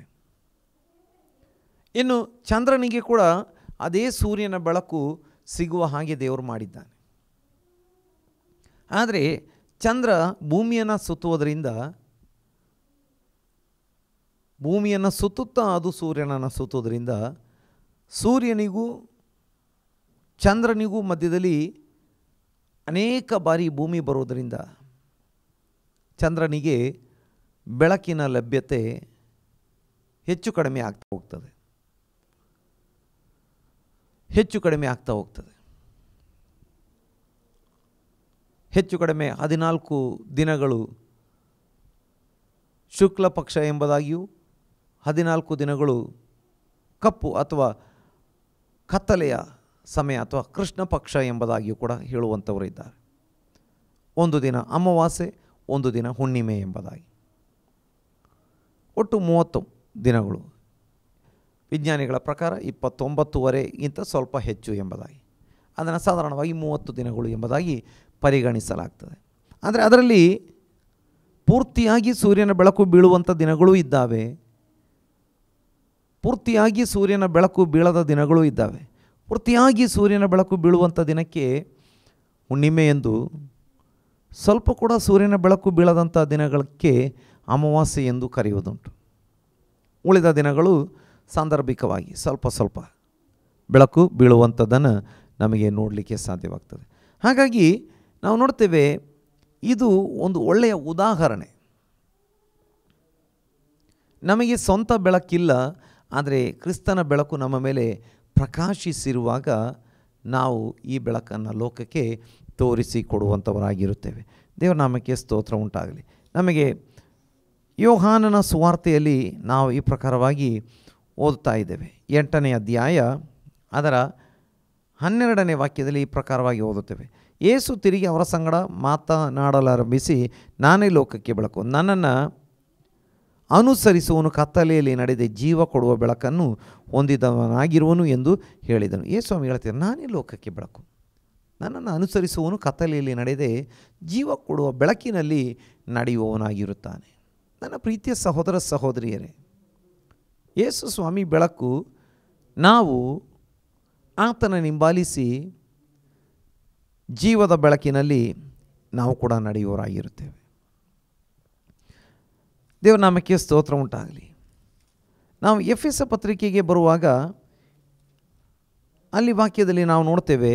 ಇನ್ನು ಚಂದ್ರನಿಗೆ ಕೂಡ ಅದೇ ಸೂರ್ಯನ ಬೆಳಕು ಸಿಗುವ ಹಾಗೆ ದೇವರು ಮಾಡಿದ್ದಾನೆ ಆದರೆ ಚಂದ್ರ ಭೂಮಿಯನ್ನು ಸುತ್ತುವುದರಿಂದ ಭೂಮಿಯನ್ನು ಸುತ್ತುತ್ತಾ ಅದು ಸೂರ್ಯನನ್ನು ಸುತ್ತುವುದರಿಂದ ಸೂರ್ಯನಿಗೂ ಚಂದ್ರನಿಗೂ ಮಧ್ಯದಲ್ಲಿ ಅನೇಕ ಬಾರಿ ಭೂಮಿ ಬರುವುದರಿಂದ ಚಂದ್ರನಿಗೆ ಬೆಳಕಿನ ಲಭ್ಯತೆ ಹೆಚ್ಚು ಕಡಿಮೆ ಆಗ್ತಾ ಹೋಗ್ತದೆ ಹೆಚ್ಚು ಕಡಿಮೆ ಆಗ್ತಾ ಹೋಗ್ತದೆ ಹೆಚ್ಚು ಕಡಿಮೆ ಹದಿನಾಲ್ಕು ದಿನಗಳು ಶುಕ್ಲ ಪಕ್ಷ ಎಂಬುದಾಗಿಯೂ ಹದಿನಾಲ್ಕು ದಿನಗಳು ಕಪ್ಪು ಅಥವಾ ಕತ್ತಲೆಯ ಸಮಯ ಅಥವಾ ಕೃಷ್ಣ ಪಕ್ಷ ಎಂಬುದಾಗಿಯೂ ಕೂಡ ಹೇಳುವಂಥವರು ಇದ್ದಾರೆ ಒಂದು ದಿನ ಅಮಾವಾಸ್ಯೆ ಒಂದು ದಿನ ಹುಣ್ಣಿಮೆ ಎಂಬುದಾಗಿ ಒಟ್ಟು ಮೂವತ್ತು ದಿನಗಳು ವಿಜ್ಞಾನಿಗಳ ಪ್ರಕಾರ ಇಪ್ಪತ್ತೊಂಬತ್ತುವರೆಗಿಂತ ಸ್ವಲ್ಪ ಹೆಚ್ಚು ಎಂಬುದಾಗಿ ಅದನ್ನು ಸಾಧಾರಣವಾಗಿ ಮೂವತ್ತು ದಿನಗಳು ಎಂಬುದಾಗಿ ಪರಿಗಣಿಸಲಾಗ್ತದೆ ಆದರೆ ಅದರಲ್ಲಿ ಪೂರ್ತಿಯಾಗಿ ಸೂರ್ಯನ ಬೆಳಕು ಬೀಳುವಂಥ ದಿನಗಳೂ ಇದ್ದಾವೆ ಪೂರ್ತಿಯಾಗಿ ಸೂರ್ಯನ ಬೆಳಕು ಬೀಳದ ದಿನಗಳೂ ಇದ್ದಾವೆ ಪೂರ್ತಿಯಾಗಿ ಸೂರ್ಯನ ಬೆಳಕು ಬೀಳುವಂಥ ದಿನಕ್ಕೆ ಹುಣ್ಣಿಮೆ ಎಂದು ಸ್ವಲ್ಪ ಕೂಡ ಸೂರ್ಯನ ಬೆಳಕು ಬೀಳದಂಥ ದಿನಗಳಿಗೆ ಅಮಾವಾಸ್ಯೆ ಎಂದು ಕರೆಯುವುದುಂಟು ಉಳಿದ ದಿನಗಳು ಸಾಂದರ್ಭಿಕವಾಗಿ ಸ್ವಲ್ಪ ಸ್ವಲ್ಪ ಬೆಳಕು ಬೀಳುವಂಥದ್ದನ್ನು ನಮಗೆ ನೋಡಲಿಕ್ಕೆ ಸಾಧ್ಯವಾಗ್ತದೆ ಹಾಗಾಗಿ ನಾವು ನೋಡ್ತೇವೆ ಇದು ಒಂದು ಒಳ್ಳೆಯ ಉದಾಹರಣೆ ನಮಗೆ ಸ್ವಂತ ಬೆಳಕಿಲ್ಲ ಆದರೆ ಕ್ರಿಸ್ತನ ಬೆಳಕು ನಮ್ಮ ಮೇಲೆ ಪ್ರಕಾಶಿಸಿರುವಾಗ ನಾವು ಈ ಬೆಳಕನ್ನು ಲೋಕಕ್ಕೆ ತೋರಿಸಿ ಕೊಡುವಂಥವರಾಗಿರುತ್ತೇವೆ ದೇವರ ನಾಮಕ್ಕೆ ಸ್ತೋತ್ರ ಉಂಟಾಗಲಿ ನಮಗೆ ಯೋಹಾನನ ಸುವಾರ್ತೆಯಲ್ಲಿ ನಾವು ಈ ಪ್ರಕಾರವಾಗಿ ಓದುತ್ತಾ ಇದ್ದೇವೆ ಎಂಟನೇ ಅಧ್ಯಾಯ ಅದರ ಹನ್ನೆರಡನೇ ವಾಕ್ಯದಲ್ಲಿ ಈ ಪ್ರಕಾರವಾಗಿ ಓದುತ್ತೇವೆ ಏಸು ತಿರುಗಿ ಅವರ ಸಂಗಡ ಮಾತನಾಡಲಾರಂಭಿಸಿ ನಾನೇ ಲೋಕಕ್ಕೆ ಬೆಳಕು ನನ್ನನ್ನು ಅನುಸರಿಸುವನು ಕತ್ತಲೆಯಲ್ಲಿ ನಡೆದೆ ಜೀವ ಕೊಡುವ ಬೆಳಕನ್ನು ಹೊಂದಿದವನಾಗಿರುವನು ಎಂದು ಹೇಳಿದನು ಯೇಸ್ವಾಮಿ ಹೇಳ್ತಾರೆ ನಾನೇ ಲೋಕಕ್ಕೆ ಬೆಳಕು ನನ್ನನ್ನು ಅನುಸರಿಸುವವನು ಕತ್ತಲೆಯಲ್ಲಿ ನಡೆದೆ ಜೀವ ಕೊಡುವ ಬೆಳಕಿನಲ್ಲಿ ನಡೆಯುವವನಾಗಿರುತ್ತಾನೆ ನನ್ನ ಪ್ರೀತಿಯ ಸಹೋದರ ಸಹೋದರಿಯರೇ ಯೇಸು ಸ್ವಾಮಿ ಬೆಳಕು ನಾವು ಆತನ ನಿಂಬಾಲಿಸಿ ಜೀವದ ಬೆಳಕಿನಲ್ಲಿ ನಾವು ಕೂಡ ನಡೆಯುವವರಾಗಿರುತ್ತೇವೆ ದೇವರ ನಾಮಕ್ಕೆ ಸ್ತೋತ್ರ ಉಂಟಾಗಲಿ ನಾವು ಎಫ್ ಎಸ್ ಪತ್ರಿಕೆಗೆ ಬರುವಾಗ ಅಲ್ಲಿ ವಾಕ್ಯದಲ್ಲಿ ನಾವು ನೋಡ್ತೇವೆ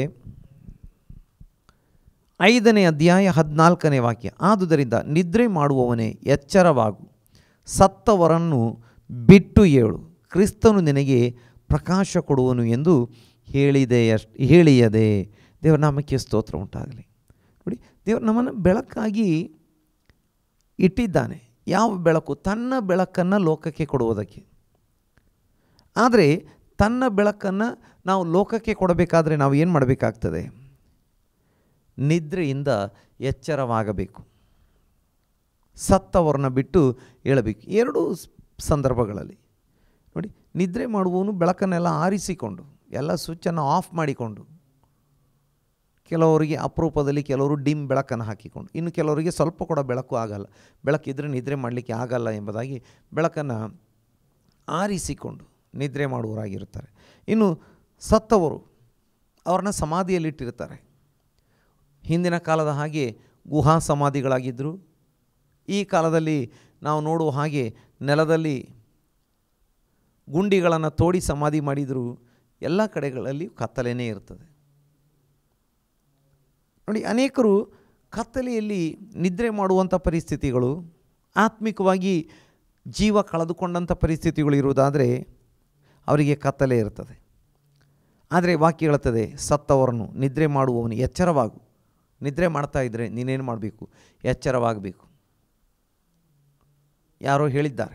ಐದನೇ ಅಧ್ಯಾಯ ಹದಿನಾಲ್ಕನೇ ವಾಕ್ಯ ಆದುದರಿಂದ ನಿದ್ರೆ ಮಾಡುವವನೇ ಎಚ್ಚರವಾಗು ಸತ್ತವರನ್ನು ಬಿಟ್ಟು ಏಳು ಕ್ರಿಸ್ತನು ನಿನಗೆ ಪ್ರಕಾಶ ಕೊಡುವನು ಎಂದು ಹೇಳಿದೆಯಷ್ಟು ಹೇಳಿಯದೆ ದೇವರ ನಾಮಕ್ಕೆ ಸ್ತೋತ್ರ ಉಂಟಾಗಲಿ ನೋಡಿ ದೇವರು ನಮ್ಮನ್ನು ಬೆಳಕಾಗಿ ಇಟ್ಟಿದ್ದಾನೆ ಯಾವ ಬೆಳಕು ತನ್ನ ಬೆಳಕನ್ನು ಲೋಕಕ್ಕೆ ಕೊಡುವುದಕ್ಕೆ ಆದರೆ ತನ್ನ ಬೆಳಕನ್ನು ನಾವು ಲೋಕಕ್ಕೆ ಕೊಡಬೇಕಾದ್ರೆ ನಾವು ಏನು ಮಾಡಬೇಕಾಗ್ತದೆ ನಿದ್ರೆಯಿಂದ ಎಚ್ಚರವಾಗಬೇಕು ಸತ್ತವರನ್ನ ಬಿಟ್ಟು ಏಳಬೇಕು ಎರಡೂ ಸ್- ಸಂದರ್ಭಗಳಲ್ಲಿ ನೋಡಿ ನಿದ್ರೆ ಮಾಡುವವನು ಬೆಳಕನ್ನೆಲ್ಲ ಆರಿಸಿಕೊಂಡು ಎಲ್ಲ ಸ್ವಿಚ್ಚನ್ನು ಆಫ್ ಮಾಡಿಕೊಂಡು ಕೆಲವರಿಗೆ ಅಪರೂಪದಲ್ಲಿ ಕೆಲವರು ಡಿಮ್ ಬೆಳಕನ್ನು ಹಾಕಿಕೊಂಡು ಇನ್ನು ಕೆಲವರಿಗೆ ಸ್ವಲ್ಪ ಕೂಡ ಬೆಳಕು ಆಗಲ್ಲ ಬೆಳಕಿದ್ರೆ ನಿದ್ರೆ ಮಾಡಲಿಕ್ಕೆ ಆಗಲ್ಲ ಎಂಬುದಾಗಿ ಬೆಳಕನ್ನು ಆರಿಸಿಕೊಂಡು ನಿದ್ರೆ ಮಾಡುವವರಾಗಿರುತ್ತಾರೆ ಇನ್ನು ಸತ್ತವರು ಅವ್ರನ್ನ ಸಮಾಧಿಯಲ್ಲಿಟ್ಟಿರ್ತಾರೆ ಹಿಂದಿನ ಕಾಲದ ಹಾಗೆ ಗುಹಾ ಸಮಾಧಿಗಳಾಗಿದ್ದರು ಈ ಕಾಲದಲ್ಲಿ ನಾವು ನೋಡುವ ಹಾಗೆ ನೆಲದಲ್ಲಿ ಗುಂಡಿಗಳನ್ನು ತೋಡಿ ಸಮಾಧಿ ಮಾಡಿದರೂ ಎಲ್ಲ ಕಡೆಗಳಲ್ಲಿ ಕತ್ತಲೆನೇ ಇರ್ತದೆ ನೋಡಿ ಅನೇಕರು ಕತ್ತಲೆಯಲ್ಲಿ ನಿದ್ರೆ ಮಾಡುವಂಥ ಪರಿಸ್ಥಿತಿಗಳು ಆತ್ಮಿಕವಾಗಿ ಜೀವ ಕಳೆದುಕೊಂಡಂಥ ಪರಿಸ್ಥಿತಿಗಳು ಇರುವುದಾದರೆ ಅವರಿಗೆ ಕತ್ತಲೆ ಇರ್ತದೆ ಆದರೆ ವಾಕ್ಯ ಹೇಳುತ್ತದೆ ಸತ್ತವರನ್ನು ನಿದ್ರೆ ಮಾಡುವವನು ಎಚ್ಚರವಾಗು ನಿದ್ರೆ ಮಾಡ್ತಾ ಇದ್ದರೆ ನೀನೇನು ಮಾಡಬೇಕು ಎಚ್ಚರವಾಗಬೇಕು ಯಾರೋ ಹೇಳಿದ್ದಾರೆ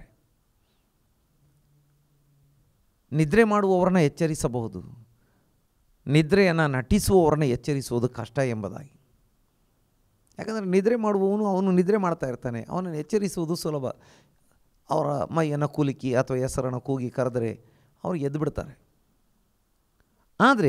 ನಿದ್ರೆ ಮಾಡುವವರನ್ನ ಎಚ್ಚರಿಸಬಹುದು ನಿದ್ರೆಯನ್ನು ನಟಿಸುವವರನ್ನ ಎಚ್ಚರಿಸುವುದು ಕಷ್ಟ ಎಂಬುದಾಗಿ ಯಾಕಂದರೆ ನಿದ್ರೆ ಮಾಡುವವನು ಅವನು ನಿದ್ರೆ ಮಾಡ್ತಾ ಇರ್ತಾನೆ ಅವನನ್ನು ಎಚ್ಚರಿಸುವುದು ಸುಲಭ ಅವರ ಮೈಯನ್ನು ಕುಲುಕಿ ಅಥವಾ ಹೆಸರನ್ನು ಕೂಗಿ ಕರೆದರೆ ಅವ್ರು ಎದ್ದು ಬಿಡ್ತಾರೆ ಆದರೆ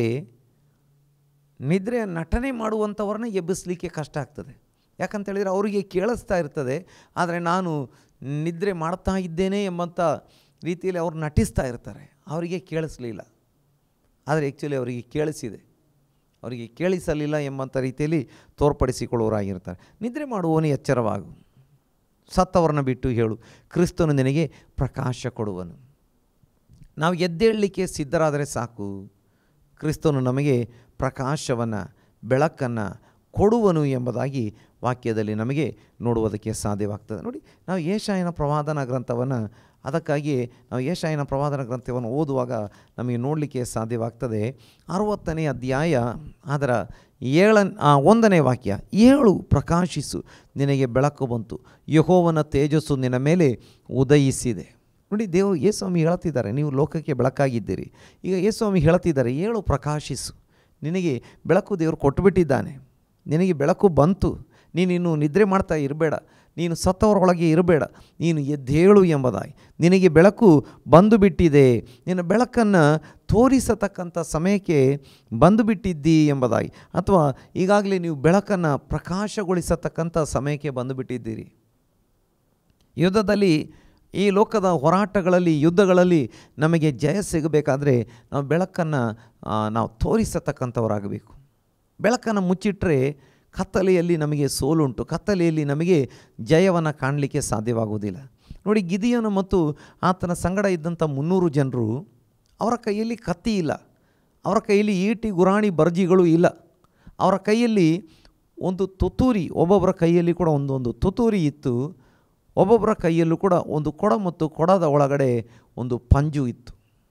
ನಿದ್ರೆ ನಟನೆ ಮಾಡುವಂಥವ್ರನ್ನ ಎಬ್ಬಿಸಲಿಕ್ಕೆ ಕಷ್ಟ ಆಗ್ತದೆ ಯಾಕಂತೇಳಿದರೆ ಅವರಿಗೆ ಕೇಳಿಸ್ತಾ ಇರ್ತದೆ ಆದರೆ ನಾನು ನಿದ್ರೆ ಮಾಡ್ತಾ ಇದ್ದೇನೆ ಎಂಬಂಥ ರೀತಿಯಲ್ಲಿ ಅವ್ರು ನಟಿಸ್ತಾ ಇರ್ತಾರೆ ಅವರಿಗೆ ಕೇಳಿಸ್ಲಿಲ್ಲ ಆದರೆ ಆ್ಯಕ್ಚುಲಿ ಅವರಿಗೆ ಕೇಳಿಸಿದೆ ಅವರಿಗೆ ಕೇಳಿಸಲಿಲ್ಲ ಎಂಬಂಥ ರೀತಿಯಲ್ಲಿ ತೋರ್ಪಡಿಸಿಕೊಳ್ಳುವರಾಗಿರ್ತಾರೆ ನಿದ್ರೆ ಮಾಡುವವನು ಎಚ್ಚರವಾಗು ಸತ್ತವರನ್ನ ಬಿಟ್ಟು ಹೇಳು ಕ್ರಿಸ್ತನು ನಿನಗೆ ಪ್ರಕಾಶ ಕೊಡುವನು ನಾವು ಎದ್ದೇಳಲಿಕ್ಕೆ ಸಿದ್ಧರಾದರೆ ಸಾಕು ಕ್ರಿಸ್ತನು ನಮಗೆ ಪ್ರಕಾಶವನ್ನು ಬೆಳಕನ್ನು ಕೊಡುವನು ಎಂಬುದಾಗಿ ವಾಕ್ಯದಲ್ಲಿ ನಮಗೆ ನೋಡುವುದಕ್ಕೆ ಸಾಧ್ಯವಾಗ್ತದೆ ನೋಡಿ ನಾವು ಏಷಾಯನ ಪ್ರವಾದನ ಗ್ರಂಥವನ್ನು ಅದಕ್ಕಾಗಿ ನಾವು ಏಷಾಯನ ಪ್ರವಾದನ ಗ್ರಂಥವನ್ನು ಓದುವಾಗ ನಮಗೆ ನೋಡಲಿಕ್ಕೆ ಸಾಧ್ಯವಾಗ್ತದೆ ಅರವತ್ತನೇ ಅಧ್ಯಾಯ ಅದರ ಏಳ ಆ, ಒಂದನೇ ವಾಕ್ಯ ಏಳು ಪ್ರಕಾಶಿಸು ನಿನಗೆ ಬೆಳಕು ಬಂತು ಯಹೋವನ ತೇಜಸ್ಸು ನಿನ್ನ ಮೇಲೆ ಉದಯಿಸಿದೆ ನೋಡಿ ದೇವರು ಯೇಸ್ವಾಮಿ ಹೇಳ್ತಿದ್ದಾರೆ ನೀವು ಲೋಕಕ್ಕೆ ಬೆಳಕಾಗಿದ್ದೀರಿ ಈಗ ಯೇಸ್ವಾಮಿ ಹೇಳ್ತಿದ್ದಾರೆ ಏಳು ಪ್ರಕಾಶಿಸು ನಿನಗೆ ಬೆಳಕು ದೇವರು ಕೊಟ್ಟುಬಿಟ್ಟಿದ್ದಾನೆ ನಿನಗೆ ಬೆಳಕು ಬಂತು ನೀನಿನ್ನು ನಿದ್ರೆ ಮಾಡ್ತಾ ಇರಬೇಡ ನೀನು ಸತ್ತವರೊಳಗೆ ಇರಬೇಡ ನೀನು ಎದ್ದೇಳು ಎಂಬುದಾಗಿ ನಿನಗೆ ಬೆಳಕು ಬಂದು ಬಿಟ್ಟಿದೆ ನಿನ್ನ ಬೆಳಕನ್ನು ತೋರಿಸತಕ್ಕಂಥ ಸಮಯಕ್ಕೆ ಬಂದು ಬಿಟ್ಟಿದ್ದಿ ಎಂಬುದಾಗಿ ಅಥವಾ ಈಗಾಗಲೇ ನೀವು ಬೆಳಕನ್ನು ಪ್ರಕಾಶಗೊಳಿಸತಕ್ಕಂಥ ಸಮಯಕ್ಕೆ ಬಂದು ಬಿಟ್ಟಿದ್ದೀರಿ ಯುದ್ಧದಲ್ಲಿ ಈ ಲೋಕದ ಹೋರಾಟಗಳಲ್ಲಿ ಯುದ್ಧಗಳಲ್ಲಿ ನಮಗೆ ಜಯ ಸಿಗಬೇಕಾದ್ರೆ ನಾವು ಬೆಳಕನ್ನು ಆ, ನಾವು ತೋರಿಸತಕ್ಕಂಥವರಾಗಬೇಕು ಬೆಳಕನ್ನು ಮುಚ್ಚಿಟ್ರೆ ಕತ್ತಲೆಯಲ್ಲಿ ನಮಗೆ ಸೋಲುಂಟು ಕತ್ತಲೆಯಲ್ಲಿ ನಮಗೆ ಜಯವನ್ನು ಕಾಣಲಿಕ್ಕೆ ಸಾಧ್ಯವಾಗುವುದಿಲ್ಲ ನೋಡಿ ಗಿದಿಯನು ಮತ್ತು ಆತನ ಸಂಗಡ ಇದ್ದಂಥ ಮುನ್ನೂರು ಜನರು ಅವರ ಕೈಯಲ್ಲಿ ಕತ್ತಿ ಇಲ್ಲ ಅವರ ಕೈಯಲ್ಲಿ ಈಟಿ ಗುರಾಣಿ ಬರ್ಜಿಗಳು ಇಲ್ಲ ಅವರ ಕೈಯಲ್ಲಿ ಒಂದು ತುತ್ತೂರಿ ಒಬ್ಬೊಬ್ಬರ ಕೈಯಲ್ಲಿ ಕೂಡ ಒಂದೊಂದು ತುತ್ತೂರಿ ಇತ್ತು ಒಬ್ಬೊಬ್ಬರ ಕೈಯಲ್ಲೂ ಕೂಡ ಒಂದು ಕೊಡ ಮತ್ತು ಕೊಡದ ಒಳಗಡೆ ಒಂದು ಪಂಜು ಇತ್ತು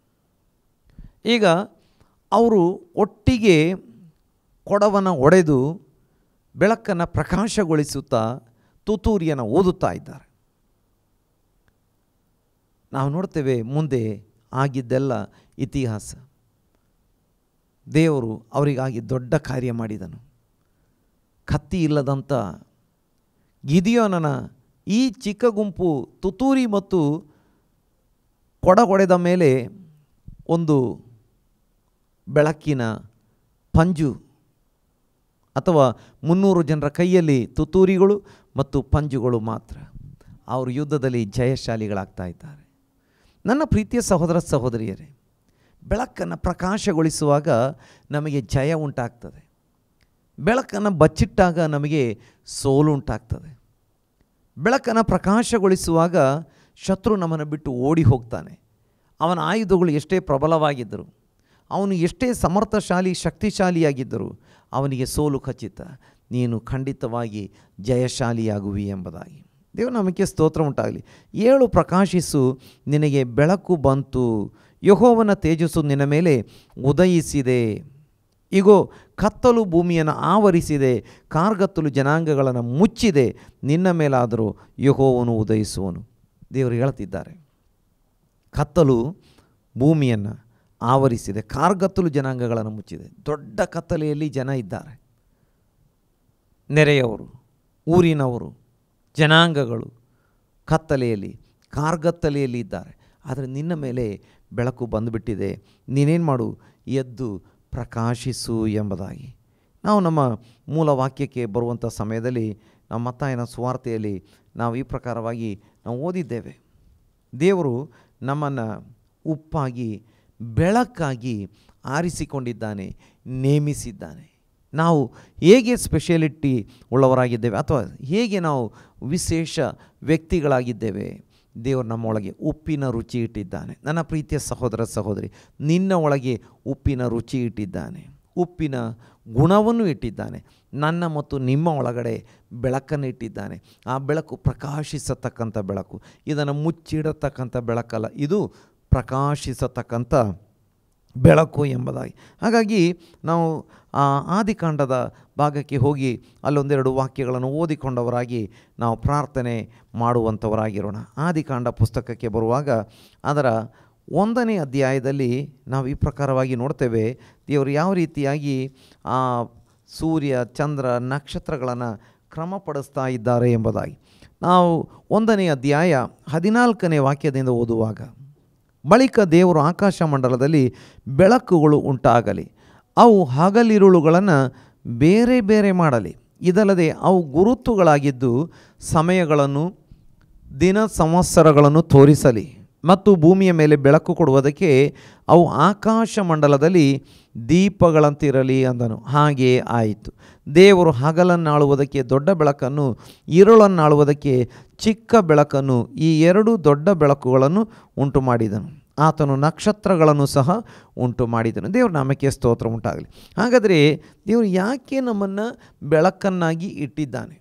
ಈಗ ಅವರು ಒಟ್ಟಿಗೆ ಕೊಡವನ್ನು ಒಡೆದು ಬೆಳಕನ್ನು ಪ್ರಕಾಶಗೊಳಿಸುತ್ತಾ ತುತ್ತೂರಿಯನ್ನು ಓದುತ್ತಾ ಇದ್ದಾರೆ ನಾವು ನೋಡ್ತೇವೆ ಮುಂದೆ ಆಗಿದ್ದೆಲ್ಲ ಇತಿಹಾಸ ದೇವರು ಅವರಿಗಾಗಿ ದೊಡ್ಡ ಕಾರ್ಯ ಮಾಡಿದನು ಕತ್ತಿ ಇಲ್ಲದಂಥ ಗಿದಿಯೋನನ ಈ ಚಿಕ್ಕ ಗುಂಪು ತುತ್ತೂರಿ ಮತ್ತು ಕೊಡ ಹೊಡೆದ ಮೇಲೆ ಒಂದು ಬೆಳಕಿನ ಪಂಜು ಅಥವಾ ಮುನ್ನೂರು ಜನರ ಕೈಯಲ್ಲಿ ತುತ್ತೂರಿಗಳು ಮತ್ತು ಪಂಜುಗಳು ಮಾತ್ರ ಅವರು ಯುದ್ಧದಲ್ಲಿ ಜಯಶಾಲಿಗಳಾಗ್ತಾ ಇದ್ದಾರೆ ನನ್ನ ಪ್ರೀತಿಯ ಸಹೋದರ ಸಹೋದರಿಯರೇ ಬೆಳಕನ್ನು ಪ್ರಕಾಶಗೊಳಿಸುವಾಗ ನಮಗೆ ಜಯ ಉಂಟಾಗ್ತದೆ ಬೆಳಕನ್ನು ಬಚ್ಚಿಟ್ಟಾಗ ನಮಗೆ ಸೋಲು ಉಂಟಾಗ್ತದೆ ಬೆಳಕನ್ನು ಪ್ರಕಾಶಗೊಳಿಸುವಾಗ ಶತ್ರು ನಮ್ಮನ್ನು ಬಿಟ್ಟು ಓಡಿ ಹೋಗ್ತಾನೆ ಅವನ ಆಯುಧಗಳು ಎಷ್ಟೇ ಪ್ರಬಲವಾಗಿದ್ದರು ಅವನು ಎಷ್ಟೇ ಸಮರ್ಥಶಾಲಿ ಶಕ್ತಿಶಾಲಿಯಾಗಿದ್ದರು ಅವನಿಗೆ ಸೋಲು ಖಚಿತ ನೀನು ಖಂಡಿತವಾಗಿ ಜಯಶಾಲಿಯಾಗುವಿ ಎಂಬುದಾಗಿ ದೇವ ನಮಗೆ ಸ್ತೋತ್ರ ಉಂಟಾಗಲಿ ಏಳು ಪ್ರಕಾಶಿಸು ನಿನಗೆ ಬೆಳಕು ಬಂತು ಯಹೋವನ ತೇಜಸ್ಸು ನಿನ್ನ ಮೇಲೆ ಉದಯಿಸಿದೆ ಇಗೋ ಕತ್ತಲು ಭೂಮಿಯನ್ನು ಆವರಿಸಿದೆ ಕಾರ್ಗತ್ತಲು ಜನಾಂಗಗಳನ್ನು ಮುಚ್ಚಿದೆ ನಿನ್ನ ಮೇಲಾದರೂ ಯಹೋವನು ಉದಯಿಸುವನು ದೇವರು ಹೇಳ್ತಿದ್ದಾರೆ ಕತ್ತಲು ಭೂಮಿಯನ್ನು ಆವರಿಸಿದೆ ಕಾರ್ಗತ್ತಲು ಜನಾಂಗಗಳನ್ನು ಮುಚ್ಚಿದೆ ದೊಡ್ಡ ಕತ್ತಲೆಯಲ್ಲಿ ಜನ ಇದ್ದಾರೆ ನೆರೆಯವರು ಊರಿನವರು ಜನಾಂಗಗಳು ಕತ್ತಲೆಯಲ್ಲಿ ಕಾರ್ಗತ್ತಲೆಯಲ್ಲಿ ಇದ್ದಾರೆ ಆದರೆ ನಿನ್ನ ಮೇಲೆ ಬೆಳಕು ಬಂದುಬಿಟ್ಟಿದೆ ನೀನೇನು ಮಾಡು ಎದ್ದು ಪ್ರಕಾಶಿಸು ಎಂಬುದಾಗಿ ನಾವು ನಮ್ಮ ಮೂಲ ವಾಕ್ಯಕ್ಕೆ ಬರುವಂಥ ಸಮಯದಲ್ಲಿ ನಮ್ಮ ಮತ್ತಾಯನ ಸುವಾರ್ತೆಯಲ್ಲಿ ನಾವು ಈ ಪ್ರಕಾರವಾಗಿ ನಾವು ಓದಿದ್ದೇವೆ ದೇವರು ನಮ್ಮನ್ನು ಉಪ್ಪಾಗಿ ಬೆಳಕಾಗಿ ಆರಿಸಿಕೊಂಡಿದ್ದಾನೆ ನೇಮಿಸಿದ್ದಾನೆ ನಾವು ಹೇಗೆ ಸ್ಪೆಷಾಲಿಟಿ ಉಳ್ಳವರಾಗಿದ್ದೇವೆ ಅಥವಾ ಹೇಗೆ ನಾವು ವಿಶೇಷ ವ್ಯಕ್ತಿಗಳಾಗಿದ್ದೇವೆ ದೇವರು ನಮ್ಮೊಳಗೆ ಉಪ್ಪಿನ ರುಚಿ ಇಟ್ಟಿದ್ದಾನೆ ನನ್ನ ಪ್ರೀತಿಯ ಸಹೋದರ ಸಹೋದರಿ ನಿನ್ನ ಒಳಗೆ ಉಪ್ಪಿನ ರುಚಿ ಇಟ್ಟಿದ್ದಾನೆ ಉಪ್ಪಿನ ಗುಣವನ್ನು ಇಟ್ಟಿದ್ದಾನೆ ನನ್ನ ಮತ್ತು ನಿಮ್ಮ ಒಳಗಡೆ ಬೆಳಕನ್ನು ಇಟ್ಟಿದ್ದಾನೆ ಆ ಬೆಳಕು ಪ್ರಕಾಶಿಸತಕ್ಕಂಥ ಬೆಳಕು ಇದನ್ನು ಮುಚ್ಚಿಡತಕ್ಕಂಥ ಬೆಳಕಲ್ಲ ಇದು ಪ್ರಕಾಶಿಸತಕ್ಕಂಥ ಬೆಳಕು ಎಂಬುದಾಗಿ ಹಾಗಾಗಿ ನಾವು ಆ ಆದಿಕಾಂಡದ ಭಾಗಕ್ಕೆ ಹೋಗಿ ಅಲ್ಲೊಂದೆರಡು ವಾಕ್ಯಗಳನ್ನು ಓದಿಕೊಂಡವರಾಗಿ ನಾವು ಪ್ರಾರ್ಥನೆ ಮಾಡುವಂಥವರಾಗಿರೋಣ ಆದಿಕಾಂಡ ಪುಸ್ತಕಕ್ಕೆ ಬರುವಾಗ ಅದರ ಒಂದನೇ ಅಧ್ಯಾಯದಲ್ಲಿ ನಾವು ಈ ಪ್ರಕಾರವಾಗಿ ನೋಡ್ತೇವೆ ದೇವರು ಯಾವ ರೀತಿಯಾಗಿ ಆ ಸೂರ್ಯ ಚಂದ್ರ ನಕ್ಷತ್ರಗಳನ್ನು ಕ್ರಮಪಡಿಸ್ತಾ ಇದ್ದಾರೆ ಎಂಬುದಾಗಿ ನಾವು ಒಂದನೇ ಅಧ್ಯಾಯ ಹದಿನಾಲ್ಕನೇ ವಾಕ್ಯದಿಂದ ಓದುವಾಗ ಬಳಿಕ ದೇವರು ಆಕಾಶ ಮಂಡಲದಲ್ಲಿ ಬೆಳಕುಗಳು ಉಂಟಾಗಲಿ ಅವು ಹಗಲಿರುಳುಗಳನ್ನು ಬೇರೆ ಬೇರೆ ಮಾಡಲಿ ಇದಲ್ಲದೆ ಅವು ಗುರುತುಗಳಾಗಿದ್ದು ಸಮಯಗಳನ್ನು ದಿನ ಸಂವತ್ಸರಗಳನ್ನು ತೋರಿಸಲಿ ಮತ್ತು ಭೂಮಿಯ ಮೇಲೆ ಬೆಳಕು ಕೊಡುವುದಕ್ಕೆ ಅವು ಆಕಾಶ ಮಂಡಲದಲ್ಲಿ ದೀಪಗಳಂತಿರಲಿ ಅಂದನು ಹಾಗೆಯೇ ಆಯಿತು ದೇವರು ಹಗಲನ್ನಾಳುವುದಕ್ಕೆ ದೊಡ್ಡ ಬೆಳಕನ್ನು ഇരുಳನ್ನಾಳುವುದಕ್ಕೆ ಚಿಕ್ಕ ಬೆಳಕನ್ನು ಈ ಎರಡು ದೊಡ್ಡ ಬೆಳಕುಗಳನ್ನು ಉಂಟು ಮಾಡಿದನು ಆತನು ನಕ್ಷತ್ರಗಳನ್ನು ಸಹ ಉಂಟು ಮಾಡಿದನು ದೇವ್ರ ನಾಮಕ್ಕೆ ಸ್ತೋತ್ರ ಉಂಟಾಗಲಿ ಹಾಗಾದರೆ ದೇವರು ಯಾಕೆ ನಮ್ಮನ್ನು ಬೆಳಕನ್ನಾಗಿ ಇಟ್ಟಿದ್ದಾನೆ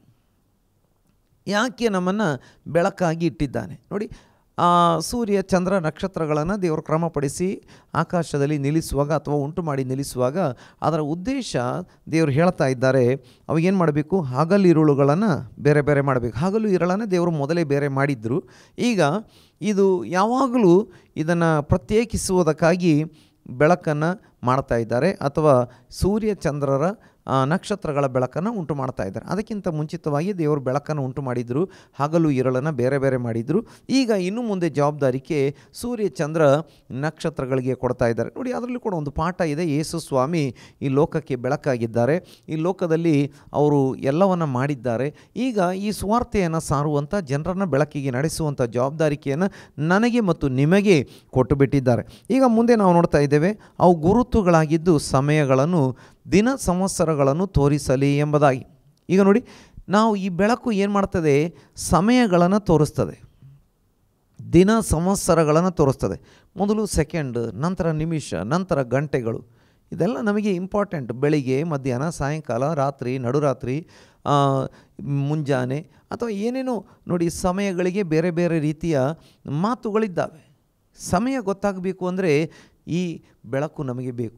ಯಾಕೆ ನಮ್ಮನ್ನು ಬೆಳಕಾಗಿ ಇಟ್ಟಿದ್ದಾನೆ ನೋಡಿ ಆ ಸೂರ್ಯ ಚಂದ್ರ ನಕ್ಷತ್ರಗಳನ್ನು ದೇವರು ಕ್ರಮಪಡಿಸಿ ಆಕಾಶದಲ್ಲಿ ನಿಲ್ಲಿಸುವಾಗ ಅಥವಾ ಉಂಟು ಮಾಡಿ ನಿಲ್ಲಿಸುವಾಗ ಅದರ ಉದ್ದೇಶ ದೇವರು ಹೇಳ್ತಾ ಇದ್ದಾರೆ ಅವಾಗೇನು ಮಾಡಬೇಕು ಹಗಲಿರುಳುಗಳನ್ನು ಬೇರೆ ಬೇರೆ ಮಾಡಬೇಕು ಹಗಲು ಇರಳನ್ನು ದೇವರು ಮೊದಲೇ ಬೇರೆ ಮಾಡಿದ್ರು ಈಗ ಇದು ಯಾವಾಗಲೂ ಇದನ್ನು ಪ್ರತ್ಯೇಕಿಸುವುದಕ್ಕಾಗಿ ಬೆಳಕನ್ನು ಮಾಡ್ತಾ ಇದ್ದಾರೆ ಅಥವಾ ಸೂರ್ಯ ಚಂದ್ರರ ಆ, ನಕ್ಷತ್ರಗಳ ಬೆಳಕನ್ನು ಉಂಟು ಮಾಡ್ತಾ ಇದ್ದಾರೆ ಅದಕ್ಕಿಂತ ಮುಂಚಿತವಾಗಿ ದೇವರು ಬೆಳಕನ್ನು ಉಂಟು ಮಾಡಿದರು ಹಗಲು ಇರಳನ್ನು ಬೇರೆ ಬೇರೆ ಮಾಡಿದರು ಈಗ ಇನ್ನು ಮುಂದೆ ಜವಾಬ್ದಾರಿಕೆ ಸೂರ್ಯ ಚಂದ್ರ ನಕ್ಷತ್ರಗಳಿಗೆ ಕೊಡ್ತಾ ಇದ್ದಾರೆ ನೋಡಿ ಅದರಲ್ಲಿ ಕೂಡ ಒಂದು ಪಾಠ ಇದೆ ಯೇಸು ಸ್ವಾಮಿ ಈ ಲೋಕಕ್ಕೆ ಬೆಳಕಾಗಿದ್ದಾರೆ ಈ ಲೋಕದಲ್ಲಿ ಅವರು ಎಲ್ಲವನ್ನು ಮಾಡಿದ್ದಾರೆ ಈಗ ಈ ಸುವಾರ್ತೆಯನ್ನು ಸಾರುವಂಥ ಜನರನ್ನು ಬೆಳಕಿಗೆ ನಡೆಸುವಂಥ ಜವಾಬ್ದಾರಿಕೆಯನ್ನು ನನಗೆ ಮತ್ತು ನಿಮಗೆ ಕೊಟ್ಟು ಬಿಟ್ಟಿದ್ದಾರೆ ಈಗ ಮುಂದೆ ನಾವು ನೋಡ್ತಾ ಇದ್ದೇವೆ ಅವು ಗುರುತುಗಳಾಗಿದ್ದು ಸಮಯಗಳನ್ನು ದಿನ ಸಂವತ್ಸರಗಳನ್ನು ತೋರಿಸಲಿ ಎಂಬುದಾಗಿ ಈಗ ನೋಡಿ ನಾವು ಈ ಬೆಳಕು ಏನು ಮಾಡ್ತದೆ ಸಮಯಗಳನ್ನು ತೋರಿಸ್ತದೆ ದಿನ ಸಂವತ್ಸರಗಳನ್ನು ತೋರಿಸ್ತದೆ ಮೊದಲು ಸೆಕೆಂಡ್ ನಂತರ ನಿಮಿಷ ನಂತರ ಗಂಟೆಗಳು ಇದೆಲ್ಲ ನಮಗೆ ಇಂಪಾರ್ಟೆಂಟ್ ಬೆಳಿಗ್ಗೆ ಮಧ್ಯಾಹ್ನ ಸಾಯಂಕಾಲ ರಾತ್ರಿ ನಡುರಾತ್ರಿ ಆ, ಮುಂಜಾನೆ ಅಥವಾ ಏನೇನೋ ನೋಡಿ ಸಮಯಗಳಿಗೆ ಬೇರೆ ಬೇರೆ ರೀತಿಯ ಮಾತುಗಳಿದ್ದಾವೆ ಸಮಯ ಗೊತ್ತಾಗಬೇಕು ಅಂದರೆ ಈ ಬೆಳಕು ನಮಗೆ ಬೇಕು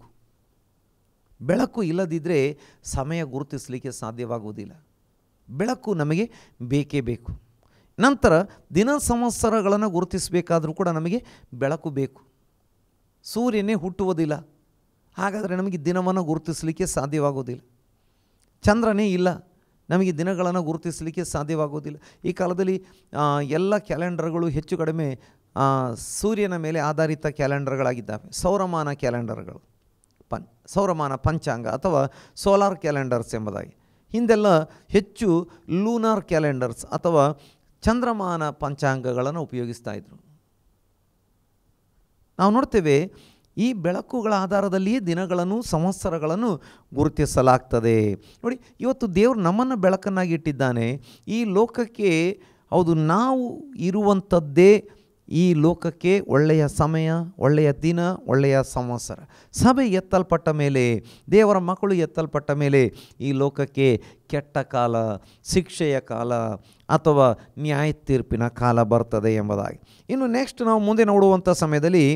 ಬೆಳಕು ಇಲ್ಲದಿದ್ದರೆ ಸಮಯ ಗುರುತಿಸಲಿಕ್ಕೆ ಸಾಧ್ಯವಾಗುವುದಿಲ್ಲ ಬೆಳಕು ನಮಗೆ ಬೇಕೇ ಬೇಕು ನಂತರ ದಿನ ಸಂವತ್ಸರಗಳನ್ನು ಗುರುತಿಸಬೇಕಾದರೂ ಕೂಡ ನಮಗೆ ಬೆಳಕು ಬೇಕು ಸೂರ್ಯನೇ ಹುಟ್ಟುವುದಿಲ್ಲ ಹಾಗಾದರೆ ನಮಗೆ ದಿನವನ್ನು ಗುರುತಿಸಲಿಕ್ಕೆ ಸಾಧ್ಯವಾಗೋದಿಲ್ಲ ಚಂದ್ರನೇ ಇಲ್ಲ ನಮಗೆ ದಿನಗಳನ್ನು ಗುರುತಿಸಲಿಕ್ಕೆ ಸಾಧ್ಯವಾಗೋದಿಲ್ಲ ಈ ಕಾಲದಲ್ಲಿ ಆ, ಎಲ್ಲ ಕ್ಯಾಲೆಂಡರ್ಗಳು ಹೆಚ್ಚು ಕಡಿಮೆ ಆ, ಸೂರ್ಯನ ಮೇಲೆ ಆಧಾರಿತ ಕ್ಯಾಲೆಂಡರ್ಗಳಾಗಿದ್ದಾವೆ ಸೌರಮಾನ ಕ್ಯಾಲೆಂಡರ್ಗಳು ಪನ್ ಸೌರಮಾನ ಪಂಚಾಂಗ ಅಥವಾ ಸೋಲಾರ್ ಕ್ಯಾಲೆಂಡರ್ಸ್ ಎಂಬುದಾಗಿ ಹಿಂದೆಲ್ಲ ಹೆಚ್ಚು ಲೂನಾರ್ ಕ್ಯಾಲೆಂಡರ್ಸ್ ಅಥವಾ ಚಂದ್ರಮಾನ ಪಂಚಾಂಗಗಳನ್ನು ಉಪಯೋಗಿಸ್ತಾ ಇದ್ರು ನಾವು ನೋಡ್ತೇವೆ ಈ ಬೆಳಕುಗಳ ಆಧಾರದಲ್ಲಿಯೇ ದಿನಗಳನ್ನು ಸಂವತ್ಸರಗಳನ್ನು ಗುರುತಿಸಲಾಗ್ತದೆ ನೋಡಿ ಇವತ್ತು ದೇವರು ನಮ್ಮನ್ನು ಬೆಳಕನ್ನಾಗಿ ಇಟ್ಟಿದ್ದಾನೆ ಈ ಲೋಕಕ್ಕೆ ಹೌದು ನಾವು ಇರುವಂಥದ್ದೇ ಈ ಲೋಕಕ್ಕೆ ಒಳ್ಳೆಯ ಸಮಯ ಒಳ್ಳೆಯ ದಿನ ಒಳ್ಳೆಯ ಸಂವತ್ಸರ ಸಭೆ ಎತ್ತಲ್ಪಟ್ಟ ಮೇಲೆ ದೇವರ ಮಕ್ಕಳು ಎತ್ತಲ್ಪಟ್ಟ ಮೇಲೆ ಈ ಲೋಕಕ್ಕೆ ಕೆಟ್ಟ ಕಾಲ ಶಿಕ್ಷೆಯ ಕಾಲ ಅಥವಾ ನ್ಯಾಯ ತೀರ್ಪಿನ ಕಾಲ ಬರ್ತದೆ ಎಂಬುದಾಗಿ ಇನ್ನು ನೆಕ್ಸ್ಟ್ ನಾವು ಮುಂದೆ ನೋಡುವಂಥ ಸಮಯದಲ್ಲಿ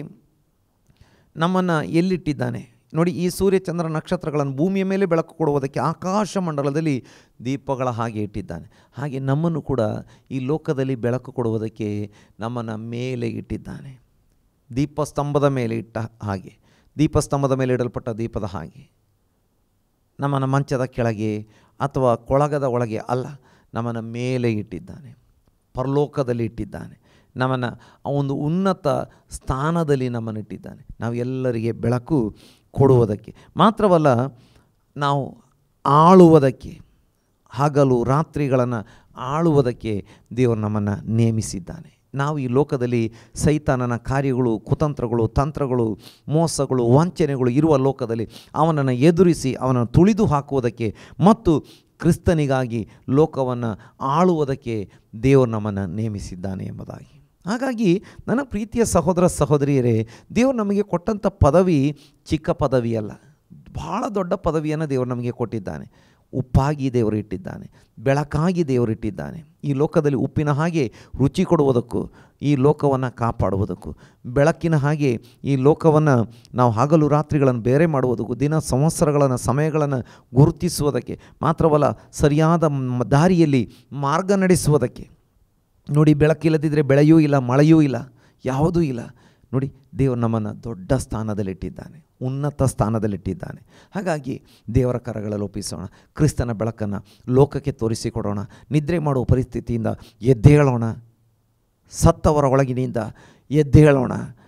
ನಮ್ಮನ್ನು ಎಲ್ಲಿಟ್ಟಿದ್ದಾನೆ ನೋಡಿ ಈ ಸೂರ್ಯ ಚಂದ್ರ ನಕ್ಷತ್ರಗಳನ್ನು ಭೂಮಿಯ ಮೇಲೆ ಬೆಳಕು ಕೊಡುವುದಕ್ಕೆ ಆಕಾಶ ಮಂಡಲದಲ್ಲಿ ದೀಪಗಳ ಹಾಗೆ ಇಟ್ಟಿದ್ದಾನೆ ಹಾಗೆ ನಮ್ಮನ್ನು ಕೂಡ ಈ ಲೋಕದಲ್ಲಿ ಬೆಳಕು ಕೊಡುವುದಕ್ಕೆ ನಮ್ಮನ್ನು ಮೇಲೆ ಇಟ್ಟಿದ್ದಾನೆ ದೀಪಸ್ತಂಭದ ಮೇಲೆ ಇಟ್ಟ ಹಾಗೆ ದೀಪಸ್ತಂಭದ ಮೇಲೆ ಇಡಲ್ಪಟ್ಟ ದೀಪದ ಹಾಗೆ ನಮ್ಮನ್ನು ಮಂಚದ ಕೆಳಗೆ ಅಥವಾ ಕೊಳಗದ ಒಳಗೆ ಅಲ್ಲ ನಮ್ಮನ್ನು ಮೇಲೆ ಇಟ್ಟಿದ್ದಾನೆ ಪರಲೋಕದಲ್ಲಿ ಇಟ್ಟಿದ್ದಾನೆ ನಮ್ಮನ್ನು ಆ ಒಂದು ಉನ್ನತ ಸ್ಥಾನದಲ್ಲಿ ನಮ್ಮನ್ನು ಇಟ್ಟಿದ್ದಾನೆ ನಾವು ಎಲ್ಲರಿಗೆ ಬೆಳಕು ಕೊಡುವುದಕ್ಕೆ ಮಾತ್ರವಲ್ಲ ನಾವು ಆಳುವುದಕ್ಕೆ ಹಗಲು ರಾತ್ರಿಗಳನ್ನು ಆಳುವುದಕ್ಕೆ ದೇವರು ನಮ್ಮನ್ನು ನೇಮಿಸಿದ್ದಾನೆ ನಾವು ಈ ಲೋಕದಲ್ಲಿ ಸೈತಾನನ ಕಾರ್ಯಗಳು ಕುತಂತ್ರಗಳು ತಂತ್ರಗಳು ಮೋಸಗಳು ವಂಚನೆಗಳು ಇರುವ ಲೋಕದಲ್ಲಿ ಅವನನ್ನು ಎದುರಿಸಿ ಅವನನ್ನು ತುಳಿದು ಹಾಕುವುದಕ್ಕೆ ಮತ್ತು ಕ್ರಿಸ್ತನಿಗಾಗಿ ಲೋಕವನ್ನು ಆಳುವುದಕ್ಕೆ ದೇವರು ನಮ್ಮನ್ನು ನೇಮಿಸಿದ್ದಾನೆ ಎಂಬುದಾಗಿ ಹಾಗಾಗಿ ನನ್ನ ಪ್ರೀತಿಯ ಸಹೋದರ ಸಹೋದರಿಯರೇ ದೇವರು ನಮಗೆ ಕೊಟ್ಟಂಥ ಪದವಿ ಚಿಕ್ಕ ಪದವಿ ಅಲ್ಲ ಭಾಳ ದೊಡ್ಡ ಪದವಿಯನ್ನು ದೇವರು ನಮಗೆ ಕೊಟ್ಟಿದ್ದಾನೆ ಉಪ್ಪಾಗಿ ದೇವರು ಇಟ್ಟಿದ್ದಾನೆ ಬೆಳಕಾಗಿ ದೇವರು ಇಟ್ಟಿದ್ದಾನೆ ಈ ಲೋಕದಲ್ಲಿ ಉಪ್ಪಿನ ಹಾಗೆ ರುಚಿ ಕೊಡುವುದಕ್ಕೂ ಈ ಲೋಕವನ್ನು ಕಾಪಾಡುವುದಕ್ಕೂ ಬೆಳಕಿನ ಹಾಗೆ ಈ ಲೋಕವನ್ನು ನಾವು ಹಗಲು ರಾತ್ರಿಗಳನ್ನು ಬೇರೆ ಮಾಡುವುದಕ್ಕೂ ದಿನ ಸಂವತ್ಸರಗಳನ್ನು ಸಮಯಗಳನ್ನು ಗುರುತಿಸುವುದಕ್ಕೆ ಮಾತ್ರವಲ್ಲ ಸರಿಯಾದ ಮ- ದಾರಿಯಲ್ಲಿ ಮಾರ್ಗ ನಡೆಸುವುದಕ್ಕೆ ನೋಡಿ ಬೆಳಕಿಲ್ಲದಿದ್ದರೆ ಬೆಳೆಯೂ ಇಲ್ಲ ಮಳೆಯೂ ಇಲ್ಲ ಯಾವುದೂ ಇಲ್ಲ ನೋಡಿ ದೇವರು ನಮ್ಮನ್ನು ದೊಡ್ಡ ಸ್ಥಾನದಲ್ಲಿಟ್ಟಿದ್ದಾನೆ ಉನ್ನತ ಸ್ಥಾನದಲ್ಲಿಟ್ಟಿದ್ದಾನೆ ಹಾಗಾಗಿ ದೇವರ ಕರಗಳಲ್ಲಿ ಒಪ್ಪಿಸೋಣ ಕ್ರಿಸ್ತನ ಬೆಳಕನ್ನು ಲೋಕಕ್ಕೆ ತೋರಿಸಿಕೊಡೋಣ ನಿದ್ರೆ ಮಾಡುವ ಪರಿಸ್ಥಿತಿಯಿಂದ ಎದ್ದೇಳೋಣ ಸತ್ತವರ ಒಳಗಿನಿಂದ ಎದ್ದೇಳೋಣ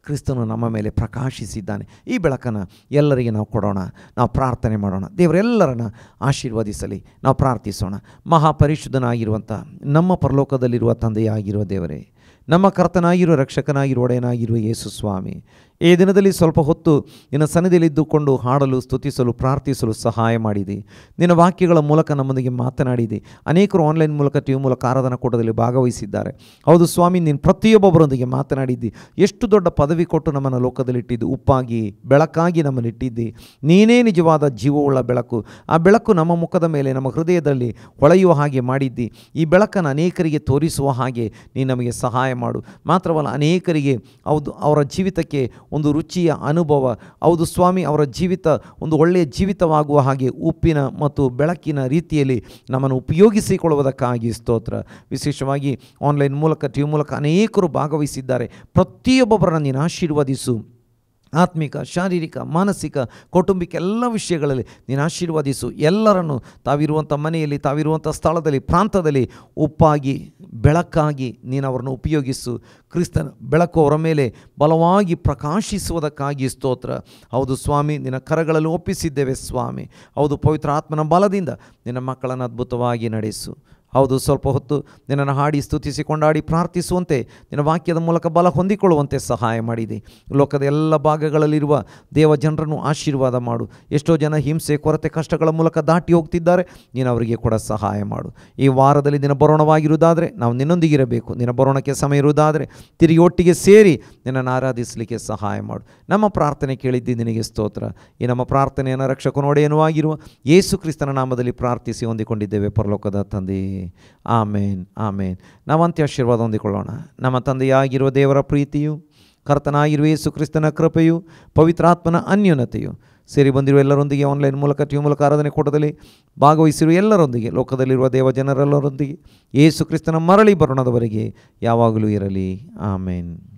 ಕ್ರಿಸ್ತನು ನಮ್ಮ ಮೇಲೆ ಪ್ರಕಾಶಿಸಿದ್ದಾನೆ ಈ ಬೆಳಕನ್ನು ಎಲ್ಲರಿಗೆ ನಾವು ಕೊಡೋಣ ನಾವು ಪ್ರಾರ್ಥನೆ ಮಾಡೋಣ ದೇವರೆಲ್ಲರನ್ನ ಆಶೀರ್ವದಿಸಲಿ ನಾವು ಪ್ರಾರ್ಥಿಸೋಣ ಮಹಾಪರಿಶುದ್ಧನಾಗಿರುವಂಥ ನಮ್ಮ ಪರಲೋಕದಲ್ಲಿರುವ ತಂದೆಯಾಗಿರುವ ದೇವರೇ ನಮ್ಮ ಕರ್ತನಾಗಿರುವ ರಕ್ಷಕನಾಗಿರುವ ಒಡೆಯನಾಗಿರುವ ಯೇಸು ಸ್ವಾಮಿ ಈ ದಿನದಲ್ಲಿ ಸ್ವಲ್ಪ ಹೊತ್ತು ನಿನ್ನ ಸನ್ನಿಧಿಯಲ್ಲಿದ್ದುಕೊಂಡು ಹಾಡಲು ಸ್ತುತಿಸಲು ಪ್ರಾರ್ಥಿಸಲು ಸಹಾಯ ಮಾಡಿದೆ ನಿನ್ನ ವಾಕ್ಯಗಳ ಮೂಲಕ ನಮ್ಮೊಂದಿಗೆ ಮಾತನಾಡಿದೆ ಅನೇಕರು ಆನ್ಲೈನ್ ಮೂಲಕ ಟಿವಿ ಮೂಲಕ ಆರಾಧನಾ ಕೂಟದಲ್ಲಿ ಭಾಗವಹಿಸಿದ್ದಾರೆ ಹೌದು ಸ್ವಾಮಿ ನೀನು ಪ್ರತಿಯೊಬ್ಬೊಬ್ಬರೊಂದಿಗೆ ಮಾತನಾಡಿದ್ದಿ ಎಷ್ಟು ದೊಡ್ಡ ಪದವಿ ಕೊಟ್ಟು ನಮ್ಮನ್ನು ಲೋಕದಲ್ಲಿಟ್ಟಿದ್ದು ಉಪ್ಪಾಗಿ ಬೆಳಕಾಗಿ ನಮ್ಮನ್ನು ಇಟ್ಟಿದ್ದಿ ನೀನೇ ನಿಜವಾದ ಜೀವವುಳ್ಳ ಬೆಳಕು ಆ ಬೆಳಕು ನಮ್ಮ ಮುಖದ ಮೇಲೆ ನಮ್ಮ ಹೃದಯದಲ್ಲಿ ಹೊಳೆಯುವ ಹಾಗೆ ಮಾಡಿದ್ದಿ ಈ ಬೆಳಕನ್ನು ಅನೇಕರಿಗೆ ತೋರಿಸುವ ಹಾಗೆ ನೀನು ನಮಗೆ ಸಹಾಯ ಮಾಡು ಮಾತ್ರವಲ್ಲ ಅನೇಕರಿಗೆ ಹೌದು ಅವರ ಜೀವಿತಕ್ಕೆ ಒಂದು ರುಚಿಯ ಅನುಭವ ಹೌದು ಸ್ವಾಮಿ ಅವರ ಜೀವಿತ ಒಂದು ಒಳ್ಳೆಯ ಜೀವಿತವಾಗುವ ಹಾಗೆ ಉಪ್ಪಿನ ಮತ್ತು ಬೆಳಕಿನ ರೀತಿಯಲ್ಲಿ ನಮ್ಮನ್ನು ಉಪಯೋಗಿಸಿಕೊಳ್ಳುವುದಕ್ಕಾಗಿ ಸ್ತೋತ್ರ ವಿಶೇಷವಾಗಿ ಆನ್ಲೈನ್ ಮೂಲಕ ಟಿವಿ ಮೂಲಕ ಅನೇಕರು ಭಾಗವಹಿಸಿದ್ದಾರೆ ಪ್ರತಿಯೊಬ್ಬೊಬ್ಬರನ್ನು ನೀನು ಆಶೀರ್ವದಿಸು ಆತ್ಮಿಕ ಶಾರೀರಿಕ ಮಾನಸಿಕ ಕೌಟುಂಬಿಕ ಎಲ್ಲ ವಿಷಯಗಳಲ್ಲಿ ನೀನು ಆಶೀರ್ವದಿಸು ಎಲ್ಲರನ್ನು ತಾವಿರುವಂಥ ಮನೆಯಲ್ಲಿ ತಾವಿರುವಂಥ ಸ್ಥಳದಲ್ಲಿ ಪ್ರಾಂತದಲ್ಲಿ ಉಪ್ಪಾಗಿ ಬೆಳಕಾಗಿ ನೀನು ಅವರನ್ನು ಉಪಯೋಗಿಸು ಕ್ರಿಸ್ತನ ಬೆಳಕು ಅವರ ಮೇಲೆ ಬಲವಾಗಿ ಪ್ರಕಾಶಿಸುವುದಕ್ಕಾಗಿ ಸ್ತೋತ್ರ ಹೌದು ಸ್ವಾಮಿ ನಿನ್ನ ಕರಗಳಲ್ಲಿ ಒಪ್ಪಿಸಿದ್ದೇವೆ ಸ್ವಾಮಿ ಹೌದು ಪವಿತ್ರ ಆತ್ಮನ ಬಲದಿಂದ ನಿನ್ನ ಮಕ್ಕಳನ್ನು ಅದ್ಭುತವಾಗಿ ನಡೆಸು ಹೌದು ಸ್ವಲ್ಪ ಹೊತ್ತು ನಿನ್ನನ್ನು ಹಾಡಿ ಸ್ತುತಿಸಿ ಕೊಂಡಾಡಿ ಪ್ರಾರ್ಥಿಸುವಂತೆ ನಿನ್ನ ವಾಕ್ಯದ ಮೂಲಕ ಬಲ ಹೊಂದಿಕೊಳ್ಳುವಂತೆ ಸಹಾಯ ಮಾಡಿದೆ ಲೋಕದ ಎಲ್ಲ ಭಾಗಗಳಲ್ಲಿರುವ ದೇವ ಜನರನ್ನು ಆಶೀರ್ವಾದ ಮಾಡು ಎಷ್ಟೋ ಜನ ಹಿಂಸೆ ಕೊರತೆ ಕಷ್ಟಗಳ ಮೂಲಕ ದಾಟಿ ಹೋಗ್ತಿದ್ದಾರೆ ನೀನು ಅವರಿಗೆ ಕೂಡ ಸಹಾಯ ಮಾಡು ಈ ವಾರದಲ್ಲಿ ನಿನ್ನ ಬರೋಣವಾಗಿರುವುದಾದರೆ ನಾವು ನಿನ್ನೊಂದಿಗಿರಬೇಕು ನಿನ್ನ ಬರೋಣಕ್ಕೆ ಸಮಯ ಇರುವುದಾದರೆ ತಿರುಗಿ ಒಟ್ಟಿಗೆ ಸೇರಿ ನಿನ್ನನ್ನು ಆರಾಧಿಸಲಿಕ್ಕೆ ಸಹಾಯ ಮಾಡು ನಮ್ಮ ಪ್ರಾರ್ಥನೆ ಕೇಳಿದ್ದಿ ನಿನಗೆ ಸ್ತೋತ್ರ ಈ ನಮ್ಮ ಪ್ರಾರ್ಥನೆಯನ್ನು ರಕ್ಷಕನೊಡೆಯನೂ ಆಗಿರುವ ಯೇಸು ಕ್ರಿಸ್ತನ ನಾಮದಲ್ಲಿ ಪ್ರಾರ್ಥಿಸಿ ಹೊಂದಿಕೊಂಡಿದ್ದೇವೆ ಪರಲೋಕದ ತಂದೆ ಆಮೇನ್ ಆಮೇನ್ ನಾವಂತ್ಯ ಆಶೀರ್ವಾದ ಹೊಂದಿಕೊಳ್ಳೋಣ ನಮ್ಮ ತಂದೆಯಾಗಿರುವ ದೇವರ ಪ್ರೀತಿಯು ಕರ್ತನಾಗಿರುವ ಯೇಸು ಕ್ರಿಸ್ತನ ಕೃಪೆಯು ಪವಿತ್ರಾತ್ಮನ ಅನ್ಯೂನತೆಯು ಸೇರಿ ಬಂದಿರುವ ಎಲ್ಲರೊಂದಿಗೆ ಆನ್ಲೈನ್ ಮೂಲಕ ಟಿವಿ ಮೂಲಕ ಆರಾಧನೆ ಕೂಟದಲ್ಲಿ ಭಾಗವಹಿಸಿರುವ ಎಲ್ಲರೊಂದಿಗೆ ಲೋಕದಲ್ಲಿರುವ ದೇವ ಜನರೆಲ್ಲರೊಂದಿಗೆ ಯೇಸು ಕ್ರಿಸ್ತನ ಮರಳಿ ಬರೋಣದವರೆಗೆ ಯಾವಾಗಲೂ ಇರಲಿ ಆಮೇನ್